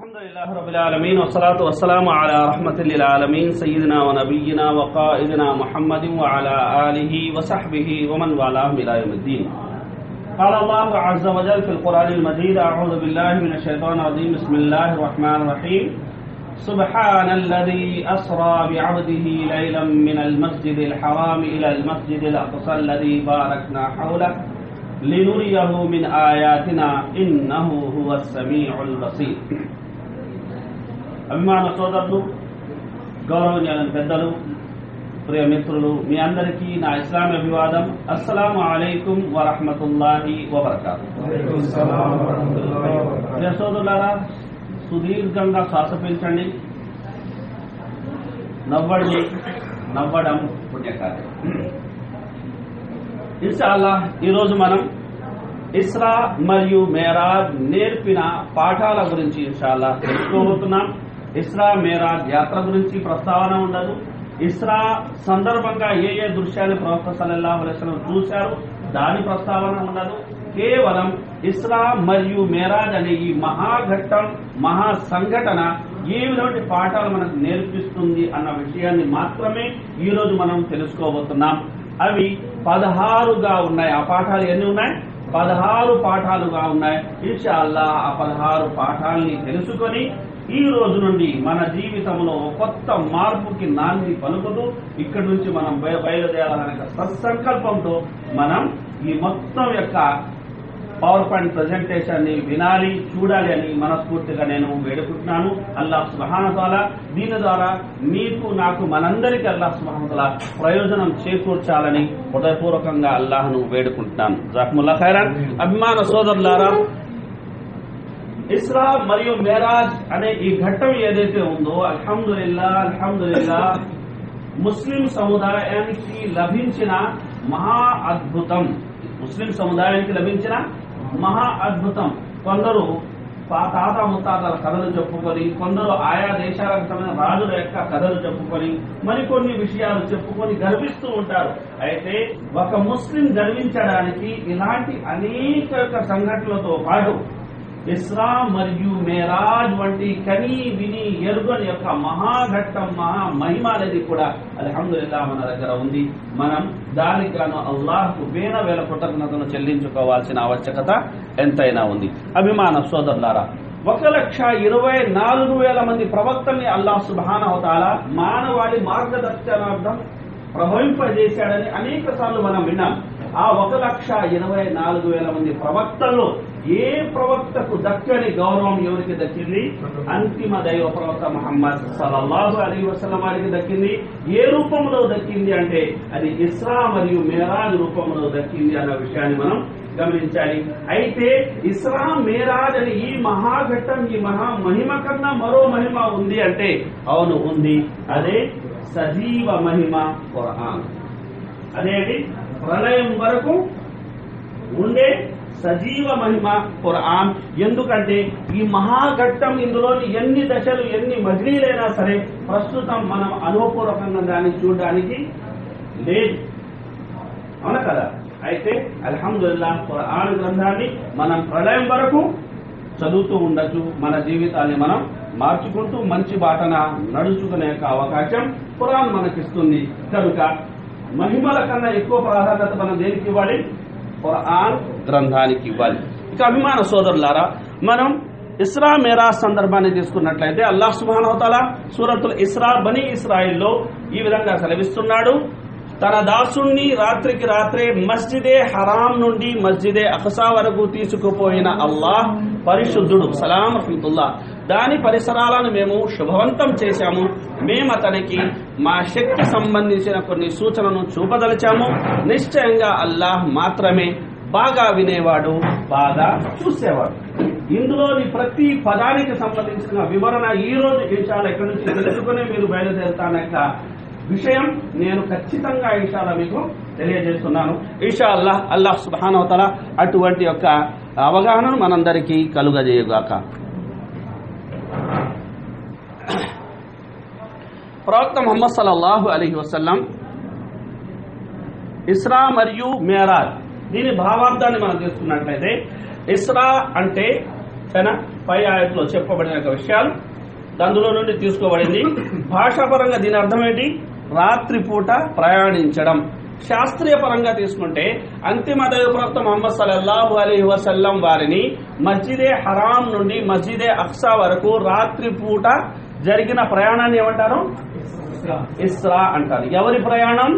الحمد لله رب العالمين والصلاة والسلام على رحمة للعالمين سيدنا ونبينا وقائدنا محمد وعلى آله وصحبه ومن والاه إلى يوم الدين قال الله عز وجل في القرآن المجيد أعوذ بالله من الشيطان الرجيم بسم الله الرحمن الرحيم سبحان الذي أسرى بعبده ليلا من المسجد الحرام إلى المسجد الأقصى الذي باركنا حوله لنريه من آياتنا إنه هو السميع البصير అభిమాన సోదరులు గౌరవనీయులైన పెద్దలు ప్రియ మిత్రులు మీ అందరికీ నా ఇస్లాం అభివాదం అస్సలాము అలైకుం వరహమతుల్లాహి వబర్కాతు ప్రియ సోదరులారా సుదీర్ఘంగా శ్వాస పీల్చండి నవ్వండి నవ్వడం పుణ్యకార్యం ఇన్షాల్లా ఈరోజు మనం ఇస్రా మరియు మేరాజ్ నేర్పిన పాఠాల గురించి ఇన్షాల్లా తెలుసుకోబోతున్నాం ఇస్రా మేరాజ్ యాత్ర గురించి ప్రస్తావన ఉండదు ఇస్రా సందర్భంగా ఏ ఏ దృశ్యాలు ప్రవక్త సల్లల్లాహు అలైహి వసల్లం చూశారు దాని ప్రస్తావన ఉండదు కేవలం ఇస్రా మరియు మేరాజ్ అనే ఈ మహాఘట్టం మహా సంఘటన ఏ విధమైన పాఠాలు మనకు నేర్పిస్తుంది అన్న విషయాన్ని మాత్రమే ఈ రోజు మనం తెలుసుకోబోతున్నాం అవి పదహారుగా ఉన్నాయి ఆ పాఠాలు ఎన్ని ఉన్నాయి పదహారు పాఠాలుగా ఉన్నాయి ఇన్షాల్లా ఆ పదహారు పాఠాలని తెలుసుకొని ఈ రోజు నుండి మన జీవితంలో ఒక కొత్త మార్పుకి నాంది పలుకుతూ ఇక్కడి నుంచి మనం బయ- బయలుదేరాలనే ఒక సత్సంకల్పంతో మనం ఈ మొత్తం యొక్క పవర్ పాయింట్ ప్రజెంటేషన్ ని వినాలి చూడాలి అని మనస్ఫూర్తిగా నేను వేడుకుంటున్నాను అల్లాహ్ సుబహానతాల దీని ద్వారా మీకు నాకు మనందరికీ అల్లాహ్ సుబహానతాల ప్రయోజనం చేకూర్చాలని హృదయపూర్వకంగా అల్లాహ్ను వేడుకుంటున్నాను జాక్ముల్లా ఖైరాన్ అభిమాన సోదరులారా ఇస్రా మరియు మేరాజ్ అనే ఈ ఘట్టం ఏదైతే ఉందో అల్హమ్దుల్లా అల్హమ్దుల్లా ముస్లిం సముదాయానికి లభించిన మహా అద్భుతం ముస్లిం సముదాయానికి లభించిన మహా అద్భుతం కొందరు పా- తాత ముత్తాతల కథలు చెప్పుకొని కొందరు ఆయా దేశాలకు సంబంధించిన రాజుల యొక్క కథలు చెప్పుకొని మరికొన్ని విషయాలు చెప్పుకొని గర్విస్తూ ఉంటారు అయితే ఒక ముస్లిం గర్వించడానికి ఇలాంటి అనేక యొక్క సంఘటనలతో పాటు ఇస్రా మరియు మేరాజ్ వంటి కని విని ఎరుగని యొక్క మహాఘట్టం మహా మహిమ అనేది కూడా అల్హమ్దుల్లా మన దగ్గర ఉంది మనం దానికి గాను అల్లాహ్కు వేల వేల కృతజ్ఞతను చెల్లించుకోవాల్సిన ఆవశ్యకత ఎంతైనా ఉంది అభిమాన సోదరులారా ఒక లక్ష ఇరవై నాలుగు వేల మంది ప్రవక్తల్ని అల్లాహ్ సుబానవతాల మానవాళి మార్గదర్శనార్థం ప్రభవింపజేశాడని అనేక సార్లు మనం విన్నాం ఆ ఒక లక్ష ఇరవై నాలుగు వేల మంది ప్రవక్తల్లో ఏ ప్రవక్తకు దక్కని గౌరవం ఎవరికి దక్కింది అంతిమ దైవ ప్రవక్త మహమ్మద్ సల్లల్లాహు అలీ వసల్లం వారికి దక్కింది ఏ రూపంలో దక్కింది అంటే అది ఇస్రా మరియు మేరాజ్ రూపంలో దక్కింది అన్న విషయాన్ని మనం గమనించాలి అయితే ఇస్రా మేరాజ్ అని ఈ మహాఘట్టం ఈ మహా మహిమ కన్నా మరో మహిమ ఉంది అంటే అవును ఉంది అదే సజీవ మహిమ ఖురాన్ అదేంటి ప్రళయం వరకు ఉండే సజీవ మహిమ ఖురాన్ ఎందుకంటే ఈ మహాఘట్టం ఇందులోని ఎన్ని దశలు ఎన్ని మజిలీలైనా సరే ప్రస్తుతం మనం అనుభవపూర్వకంగా దాన్ని చూడడానికి లేదు అవునా కదా అయితే అల్హమ్దుల్లా ఖురాన్ గ్రంథాన్ని మనం ప్రళయం వరకు చదువుతూ ఉండొచ్చు మన జీవితాన్ని మనం మార్చుకుంటూ మంచి బాటన నడుచుకునే యొక్క అవకాశం ఖురాన్ మనకిస్తుంది కనుక మహిమల కన్నా ఎక్కువ ప్రాధాన్యత మనం దేనికి ఇవ్వాలి ఖురాన్ గ్రంథానికి ఇవ్వాలి ఇక అభిమాన సోదరులారా మనం ఇస్రా మేరా సందర్భాన్ని తీసుకున్నట్లయితే అల్లాహ్ సుబానవతాల సూరతుల్ ఇస్రా బనీ ఇస్రాయిల్లో ఈ విధంగా సెలవిస్తున్నాడు తన దాసుణ్ణి రాత్రికి రాత్రే మస్జిదే హరాం నుండి మస్జిదే అఖసా వరకు తీసుకుపోయిన అల్లాహ్ పరిశుద్ధుడు సలాం రహమతుల్లా దాని పరిసరాలను మేము శుభవంతం చేశాము మేము అతనికి మా శక్తి సంబంధించిన కొన్ని సూచనలను చూపదలిచాము నిశ్చయంగా అల్లాహ్ మాత్రమే బాగా వినేవాడు బాగా చూసేవాడు ఇందులోని ప్రతి పదానికి సంబంధించిన వివరణ ఈ రోజు ఇన్షాలు ఎక్కడి నుంచి తెలుసుకుని మీరు బయలుదేరుతానక్క విషయం నేను ఖచ్చితంగా ఇన్షాల్లా మీకు తెలియజేస్తున్నాను ఇన్షా అల్లాహ్ అల్లాహ్ సుబానవతల అటువంటి యొక్క అవగాహనను మనందరికీ కలుగజేయుగాక ప్రవక్త ముహమ్మద్ సల్లల్లాహు అలీ వసల్లం ఇస్రా మరియు మేరాజ్ దీని భావార్థాన్ని మనం తీసుకున్నట్లయితే ఇస్రా అంటే సరేనా పై ఆయతలో చెప్పబడిన యొక్క విషయాలు అందులో నుండి తీసుకోబడింది భాషాపరంగా దీని అర్థం ఏంటి రాత్రిపూట ప్రయాణించడం శాస్త్రీయ పరంగా తీసుకుంటే అంతిమ దైవ ప్రవక్త మొహమ్మద్ సల్లల్లాహు అలీ వసల్లం వారిని మస్జిదే హరాం నుండి మస్జిదే అక్సా వరకు రాత్రిపూట జరిగిన ప్రయాణాన్ని ఏమంటారు ఇస్రా అంటారు ఎవరి ప్రయాణం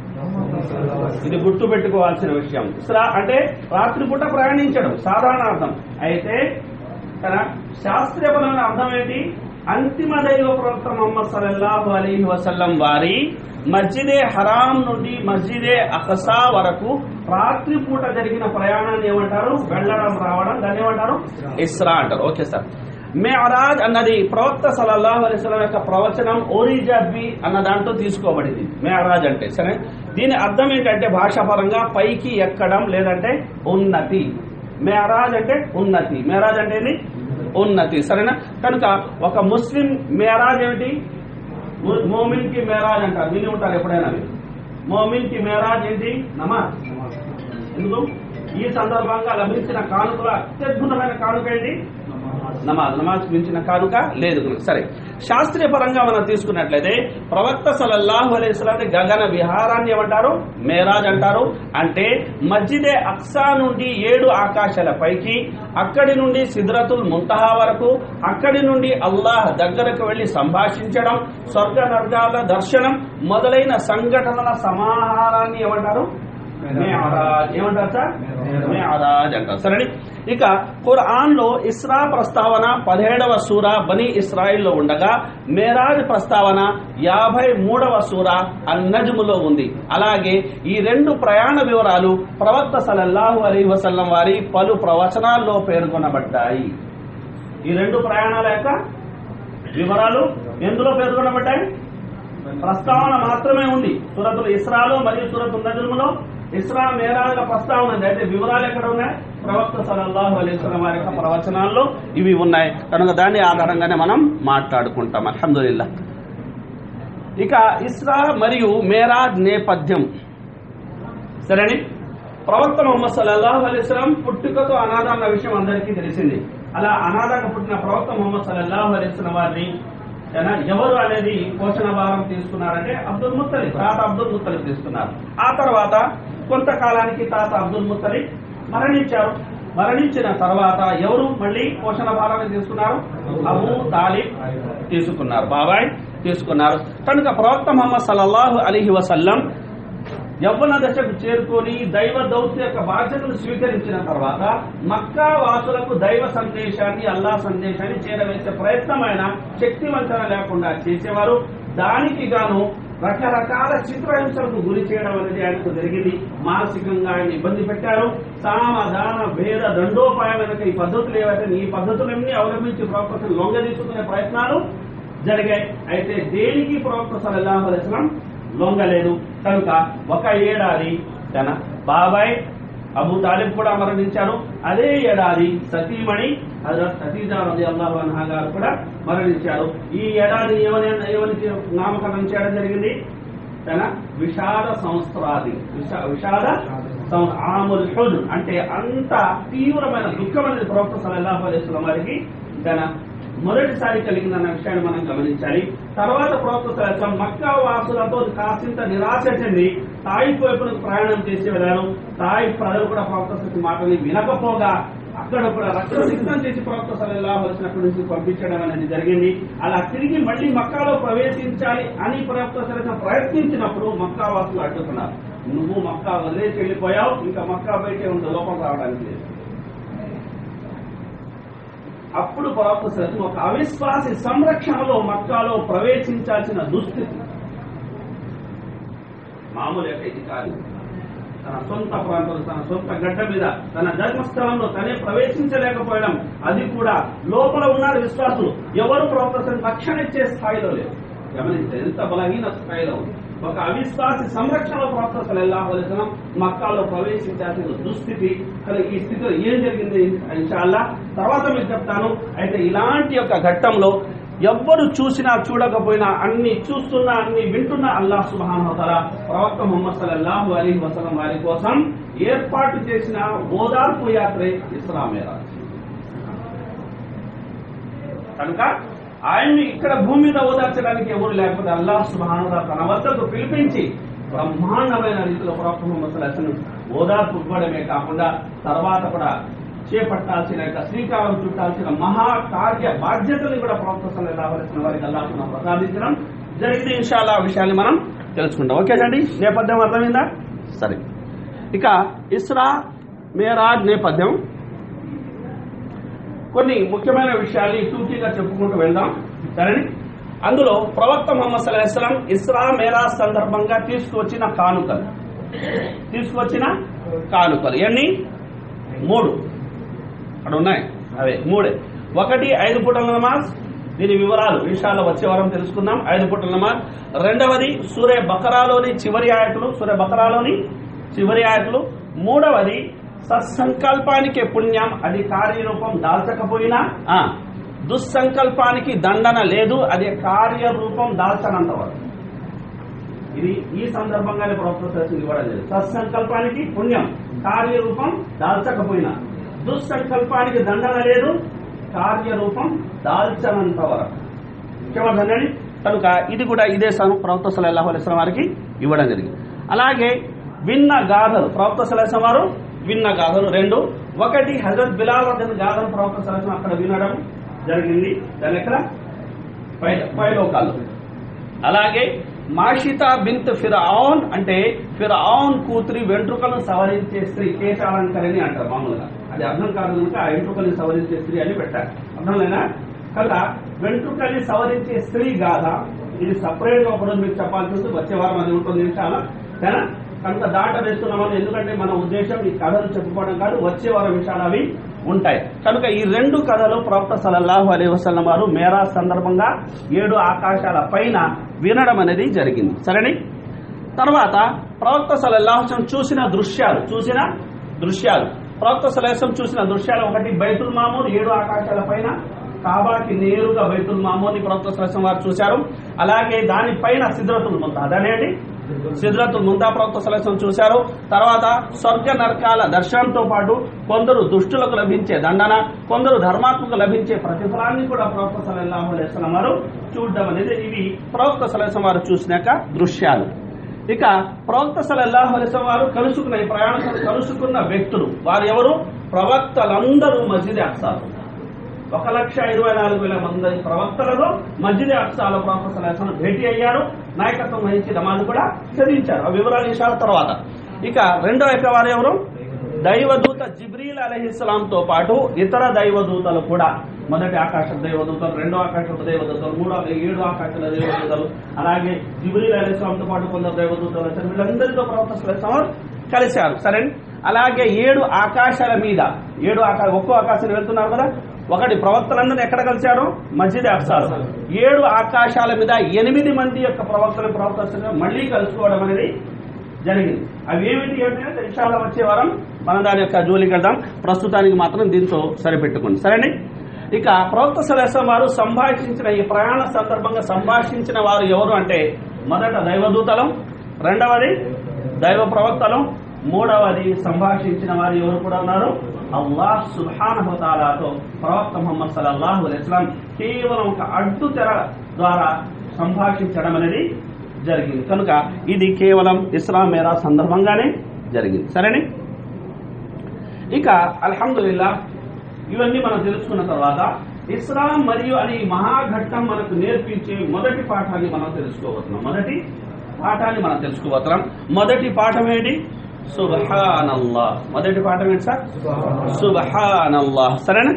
ఇది గుర్తు పెట్టుకోవాల్సిన విషయం ఇస్రా అంటే రాత్రిపూట ప్రయాణించడం సాధారణ అర్థం అయితే తన శాస్త్రీయపరమైన అర్థం ఏంటి అంతిమ దైవ ప్రవక్త మొహమ్మద్ సల్లల్లాహు అలీహి వసల్లం వారి మస్జిదే హరాం నుండి మస్జిదే అఖసా వరకు రాత్రిపూట జరిగిన ప్రయాణాన్ని ఏమంటారు వెళ్ళడం రావడం దాన్ని ఏమంటారు ఇస్రా అంటారు ఓకే సార్ మేరాజ్ అన్నది ప్రవక్త సల్లల్లాహు అలైహి వసల్లం యొక్క ప్రవచనం ఓరిజబి అన్న దాంట్లో తీసుకోబడింది మేరాజ్ అంటే సరే దీని అర్థం ఏంటంటే భాషాపరంగా పైకి ఎక్కడం లేదంటే ఉన్నతి మేరాజ్ అంటే ఉన్నతి మేరాజ్ అంటే ఏంటి ఉన్నతి సరేనా కనుక ఒక ముస్లిం మేరాజ్ ఏమిటి ము- మోమిన్ కి మేరాజ్ అంటారు విని ఉంటారు ఎప్పుడైనా మీరు. మోమిన్ కి మేరాజ్ ఏంటి నమాజ్ ఎందుకు ఈ సందర్భంగా లభించిన కానుకలో అత్యద్భుతమైన కానుక ఏంటి నమాజ్ నమాజ్ మించిన కానుక లేదు సరే శాస్త్రీయ పరంగా మనం తీసుకున్నట్లయితే ప్రవక్త సలల్లాహు అలైహిస్సలాం గగన విహారాన్ని ఏమంటారు మేరాజ్ అంటారు అంటే మస్జిదే అక్సా నుండి ఏడు ఆకాశాల పైకి అక్కడి నుండి సిద్రతుల్ ముంతహా వరకు అక్కడి నుండి అల్లాహ్ దగ్గరకు వెళ్లి సంభాషించడం స్వర్గ నర్గాల దర్శనం మొదలైన సంఘటనల సమాహారాన్ని ఏమంటారు మేరాజ్ ఏమంటారు సార్ మేరాజ్ అంటారు సరే ఇక ఖురాన్ లో ఇస్రా ప్రస్తావన పదిహేడవ సూర బనీ ఇస్రాయిల్లో ఉండగా మేరాజ్ ప్రస్తావన యాభై మూడవ సూర అన్నజములో ఉంది అలాగే ఈ రెండు ప్రయాణ వివరాలు ప్రవక్త సలల్లాహు అలీ వసల్లం వారి పలు ప్రవచనాల్లో పేర్కొనబడ్డాయి ఈ రెండు ప్రయాణాల యొక్క వివరాలు ఎందులో పేర్కొనబడ్డాయి ప్రస్తావన మాత్రమే ఉంది సురతులు ఇస్రాలో మరియు సురతు నజములో ఇస్రా మేరాల ప్రస్తావన ఉంది అయితే వివరాలు ఎక్కడ ఉన్నాయి ప్రవక్త సలల్లాహు అలైస్లం వారి యొక్క ప్రవచనాల్లో ఇవి ఉన్నాయి కనుక దాని ఆధారంగానే మనం మాట్లాడుకుంటాం అల్హమ్దుల్లా ఇక ఇస్రా మరియు మేరాజ్ నేపథ్యం సరేని ప్రవక్త మొహమ్మద్ సల్లల్లాహు అలైస్లం పుట్టుకతో అనాథ అన్న విషయం అందరికీ తెలిసింది అలా అనాథగా పుట్టిన ప్రవక్త మొహమ్మద్ సల్లల్లాహు అలైస్లం వారిని ఏనా, ఎవరు అనేది పోషణ భారం తీసుకున్నారంటే అబ్దుల్ ముత్తలిబ్ తాత అబ్దుల్ ముత్తలిబ్ తీసుకున్నారు ఆ తర్వాత కొంతకాలానికి తాత అబ్దుల్ ముత్తలిబ్ మరణించారు మరణించిన తర్వాత ఎవరు మళ్ళీ పోషణ భారాన్ని తీసుకున్నారు అబూ తాలిబ్ తీసుకున్నారు బాబాయ్ తీసుకున్నారు కనుక ప్రవక్త మొహమ్మద్ సల్లల్లాహు అలీహి వసల్లం యవ్వన దశకు చేరుకొని దైవ దౌత్య యొక్క బాధ్యతను స్వీకరించిన తర్వాత మక్కా వాసులకు దైవ సందేశాన్ని అల్లా సందేశాన్ని చేరవేసే ప్రయత్నమైన శక్తివంచన లేకుండా చేసేవారు దానికి గాను రకరకాల చిత్రహింసలకు గురి చేయడం అనేది ఆయనకు జరిగింది మానసికంగా ఆయన ఇబ్బంది పెట్టారు సామధాన భేద దండోపాయం వెనక ఈ పద్ధతులు ఏవైతే ఈ పద్ధతులన్నీ అవలంబించి ప్రవక్త లొంగ తీసుకునే ప్రయత్నాలు జరిగాయి అయితే దేనికి ప్రవక్త సలల్లాహు అలైహి వసల్లం లొంగలేదు కనుక ఒక ఏడాది తన బాబాయ్ అబూ తాలిబ్ కూడా మరణించారు అదే ఏడాది సతీమణి హజరత్ సతీజా రది అల్లాహు అన్హా గారు కూడా మరణించారు ఈ ఏడాది ఏమని ఏమని నామకరణం చేయడం జరిగింది తన విషాద సంవత్సరాది విషా- విషాద సంవత్సరం ఆముల్ హుజ్ అంటే అంత తీవ్రమైన దుఃఖం అనేది ప్రవక్త సల్లల్లాహు అలైహి వసల్లం వారికి తన మొదటిసారి కలిగిందన్న విషయాన్ని మనం గమనించాలి తర్వాత ప్రవక్త సల్లల్లాహు అలైహి వసల్లం మక్కా వాసులతో కాసింత నిరాశ చెంది తాయిఫ్ వైపునకు ప్రయాణం చేసి వెళ్ళారు తాయిఫ్ ప్రజలు కూడా ప్రవక్త సత్య మాటని వినకపోగా అక్కడ కూడా రక్షణ సిద్ధం చేసి ప్రవక్త సల్లల్లాహు అలైహి వసల్లం అక్కడి నుంచి పంపించడం అనేది జరిగింది అలా తిరిగి మళ్ళీ మక్కాలో ప్రవేశించాలి అని ప్రవక్త సలహా ప్రయత్నించినప్పుడు మక్కా వాసులు అడ్డుకున్నారు నువ్వు మక్కా వదిలేసి వెళ్ళిపోయావు ఇంకా మక్కా బయటే ఉండు లోపం రావడానికి లేదు అప్పుడు ప్రవక్త సలహా ఒక అవిశ్వాసి సంరక్షణలో మక్కాలో ప్రవేశించాల్సిన దుస్థితి మామూలు యొక్క ఇది కాదు తన సొంత ప్రాంతంలో తన సొంత గడ్డ మీద తన ధర్మస్థలంలో తనే ప్రవేశించలేకపోవడం అది కూడా లోపల ఉన్నారు విశ్వాసులు ఎవరు ప్రవర్తన రక్షణ ఇచ్చే స్థాయిలో లేదు గమనించారు ఎంత బలహీన స్థాయిలో ఉంది ఒక అవిశ్వాసి సంరక్షణలో ప్రవర్తన వెళ్ళాల్సిన మక్కాలో ప్రవేశించాల్సిన దుస్థితి కానీ ఈ స్థితిలో ఏం జరిగింది ఇన్షాల్లా తర్వాత మీకు చెప్తాను అయితే ఇలాంటి యొక్క ఘట్టంలో ఎవ్వరు చూసినా చూడకపోయినా అన్ని చూస్తున్నా అన్ని వింటున్నా అల్లాహ్ సుబానవతల ప్రవక్త ముహమ్మద్ సల్లల్లాహు అలీ వసలం వారి కోసం ఏర్పాటు చేసిన ఓదార్పు యాత్రే ఇస్రా మేరాజ్ కనుక ఆయన్ని ఇక్కడ భూమి మీద ఓదార్చడానికి ఎవరు లేకపోతే అల్లాహ్ సుబ్హానహు తన వద్దకు పిలిపించి బ్రహ్మాండమైన రీతిలో ప్రవక్త ముహమ్మద్ సల్లల్లాహు అలైహి వసల్లం ఓదార్పు ఇవ్వడమే కాకుండా తర్వాత కూడా చేపట్టాల్సిన యొక్క శ్రీకారం చుట్టాల్సిన మహా కార్య బాధ్యతలు కూడా ప్రవక్త సల్లల్లాహు అలైహి వసల్లం వారికి అల్లాహ్ మనం ప్రసాదించడం జరిగింది ఇన్షాల్లా ఆ విషయాన్ని మనం తెలుసుకుంటాం ఓకేనండి నేపథ్యం అర్థమైందా సరే ఇక ఇస్రా మేరాజ్ నేపథ్యం కొన్ని ముఖ్యమైన విషయాలు టూకీగా చెప్పుకుంటూ వెళ్దాం సరే అందులో ప్రవక్త మొహమ్మద్ సల్లాహం ఇస్రా మేరాజ్ సందర్భంగా తీసుకువచ్చిన కానుకలు తీసుకువచ్చిన కానుకలు ఎన్ని మూడు అక్కడ ఉన్నాయి అవే మూడే ఒకటి ఐదు పూటల నమాజ్ దీని వివరాలు విషయాలు వచ్చే వారం తెలుసుకుందాం ఐదు పూటల నమాజ్ రెండవది సూర్య బకరాలోని చివరి ఆయతులు సూర్య బకరాలోని చివరి ఆయతులు మూడవది సత్సంకల్పానికి పుణ్యం అది కార్యరూపం దాల్చకపోయినా ఆ, దుస్సంకల్పానికి దండన లేదు అది కార్యరూపం దాల్చనంత వరకు ఇది ఈ సందర్భంగానే ప్రవక్త సలహా ఇవ్వడం లేదు సత్సంకల్పానికి పుణ్యం కార్యరూపం దాల్చకపోయినా దుస్సంకల్పానికి దండన లేదు కార్యరూపం దాల్చనంత వరకు ముఖ్యమంత్రి కనుక ఇది కూడా ఇదే సను ప్రవక్త సలహా అలైస్లం వారికి ఇవ్వడం జరిగింది అలాగే విన్న గాథలు ప్రవక్త సలహా వారు విన్న గాథలు రెండు ఒకటి హజరత్ బిలాల్ వద్ద గాథలు ప్రవక్త సలహా అక్కడ వినడం జరిగింది దాని ఎక్కడ పై పైలోకాలు అలాగే మాషితా బింత్ ఫిరౌన్ అంటే ఫిరౌన్ కూతురి వెంట్రుకలను సవరించే స్త్రీ కేశాలంకరణి అంటారు మామూలుగా అది అర్థం కాదు కనుక ఆ వెంట్రుకల్ని సవరించే స్త్రీ అని పెట్టారు అర్థంలేనా కదా వెంట్రుకల్ని సవరించే స్త్రీ గాథ ఇది సపరేట్ గా ఒకరోజు మీకు చెప్పాల్సి ఉంటుంది వచ్చే వారం అది ఉంటుంది చాలా సరేనా కనుక దాట వేస్తున్నామని ఎందుకంటే మన ఉద్దేశం ఈ కథలు చెప్పుకోవడం కాదు వచ్చే వారం విషయాలు అవి ఉంటాయి కనుక ఈ రెండు కథలు ప్రవక్త సలల్లాహు అలైహి వసల్లం వారు మేరా సందర్భంగా ఏడు ఆకాశాల పైన వినడం అనేది జరిగింది సరేని తర్వాత ప్రవక్త సలల్లాహం చూసిన దృశ్యాలు చూసిన దృశ్యాలు ప్రవక్త సలహం చూసిన దృశ్యాలు ఒకటి బైతుల్ మామూర్ ఏడు ఆకాశాల పైన కాబాకి నేరుగా బైతుల్ మామూర్ని ప్రవక్త సలహం వారు చూశారు అలాగే దానిపైన సిద్రతుల్ ముంతా అదనేది సిద్రతుల్ ముంతా ప్రవక్త సలహం చూశారు తర్వాత స్వర్గ నరకాల దర్శనంతో పాటు కొందరు దుష్టులకు లభించే దండన కొందరు ధర్మాత్మకు లభించే ప్రతిఫలాన్ని కూడా ప్రవక్త సలహం అలైస్లం వారు చూడడం అనేది ఇవి ప్రవక్త సలహం వారు చూసినాక దృశ్యాలు ఇక ప్రవక్త సలల్లాహు అలైస్లం వారు కలుసుకున్న ఈ ప్రయాణం కలుసుకున్న వ్యక్తులు వారు ఎవరు ప్రవక్తలందరూ మస్జిద్ అక్సాలు ఒక లక్ష ఇరవై నాలుగు వేల మంది ప్రవక్తలలో మస్జిద్ అక్సాల ప్రవక్త సలహం భేటీ అయ్యారు నాయకత్వం వహించి నమాజ్ కూడా చదివించారు ఆ వివరాలు విషయాల తర్వాత ఇక రెండో యొక్క వారు ఎవరు దైవదూత జిబ్రీల్ అలహిస్లాంతో పాటు ఇతర దైవదూతలు కూడా మొదటి ఆకాశ దైవదూతలు రెండో ఆకాశ దైవదూతలు మూడో ఏడు ఆకాశాల దైవదూతలు అలాగే జిబ్రీల్ అలహిస్లాంతో పాటు కొందరు దైవదూతలు వచ్చారు వీళ్ళందరితో ప్రవక్త సలహం కలిశారు సరే అలాగే ఏడు ఆకాశాల మీద ఏడు ఆకాశ ఒక్కో ఆకాశం వెళ్తున్నారు కదా ఒకటి ప్రవక్తలందరూ ఎక్కడ కలిశారు మస్జిద్ అఫ్సారు ఏడు ఆకాశాల మీద ఎనిమిది మంది యొక్క ప్రవక్తలు ప్రవక్త మళ్ళీ కలుసుకోవడం అనేది జరిగింది అవి ఏమిటి ఏమిటంటే ఇన్షాల్లా వచ్చే వారం మనం దాని యొక్క జోలికి వెళ్దాం ప్రస్తుతానికి మాత్రం దీంతో సరిపెట్టుకోండి సరేండి ఇక ప్రవక్త సలహం వారు సంభాషించిన ఈ ప్రయాణ సందర్భంగా సంభాషించిన వారు ఎవరు అంటే మొదట దైవదూతలం రెండవది దైవ ప్రవక్తలం మూడవది సంభాషించిన వారు ఎవరు కూడా ఉన్నారు అల్లాహ్ సుబ్హానహు తాలాతో ప్రవక్త ముహమ్మద్ సల్లల్లాహు అలైహి వసల్లం కేవలం ఒక అడ్డు తెర ద్వారా సంభాషించడం అనేది జరిగింది కనుక ఇది కేవలం ఇస్లాం మేరా సందర్భంగానే జరిగింది సరేనే ఇక అల్హమ్దుల్లా ఇవన్నీ మనం తెలుసుకున్న తర్వాత ఇస్లాం మరియు అని మహాఘట్టం మనకు నేర్పించే మొదటి పాఠాన్ని మనం తెలుసుకోబోతున్నాం మొదటి పాఠాన్ని మనం తెలుసుకోబోతున్నాం మొదటి పాఠం ఏంటి సుబహానల్లా మొదటి పాఠం ఏంటి సార్ సుబహానల్లా సరేనా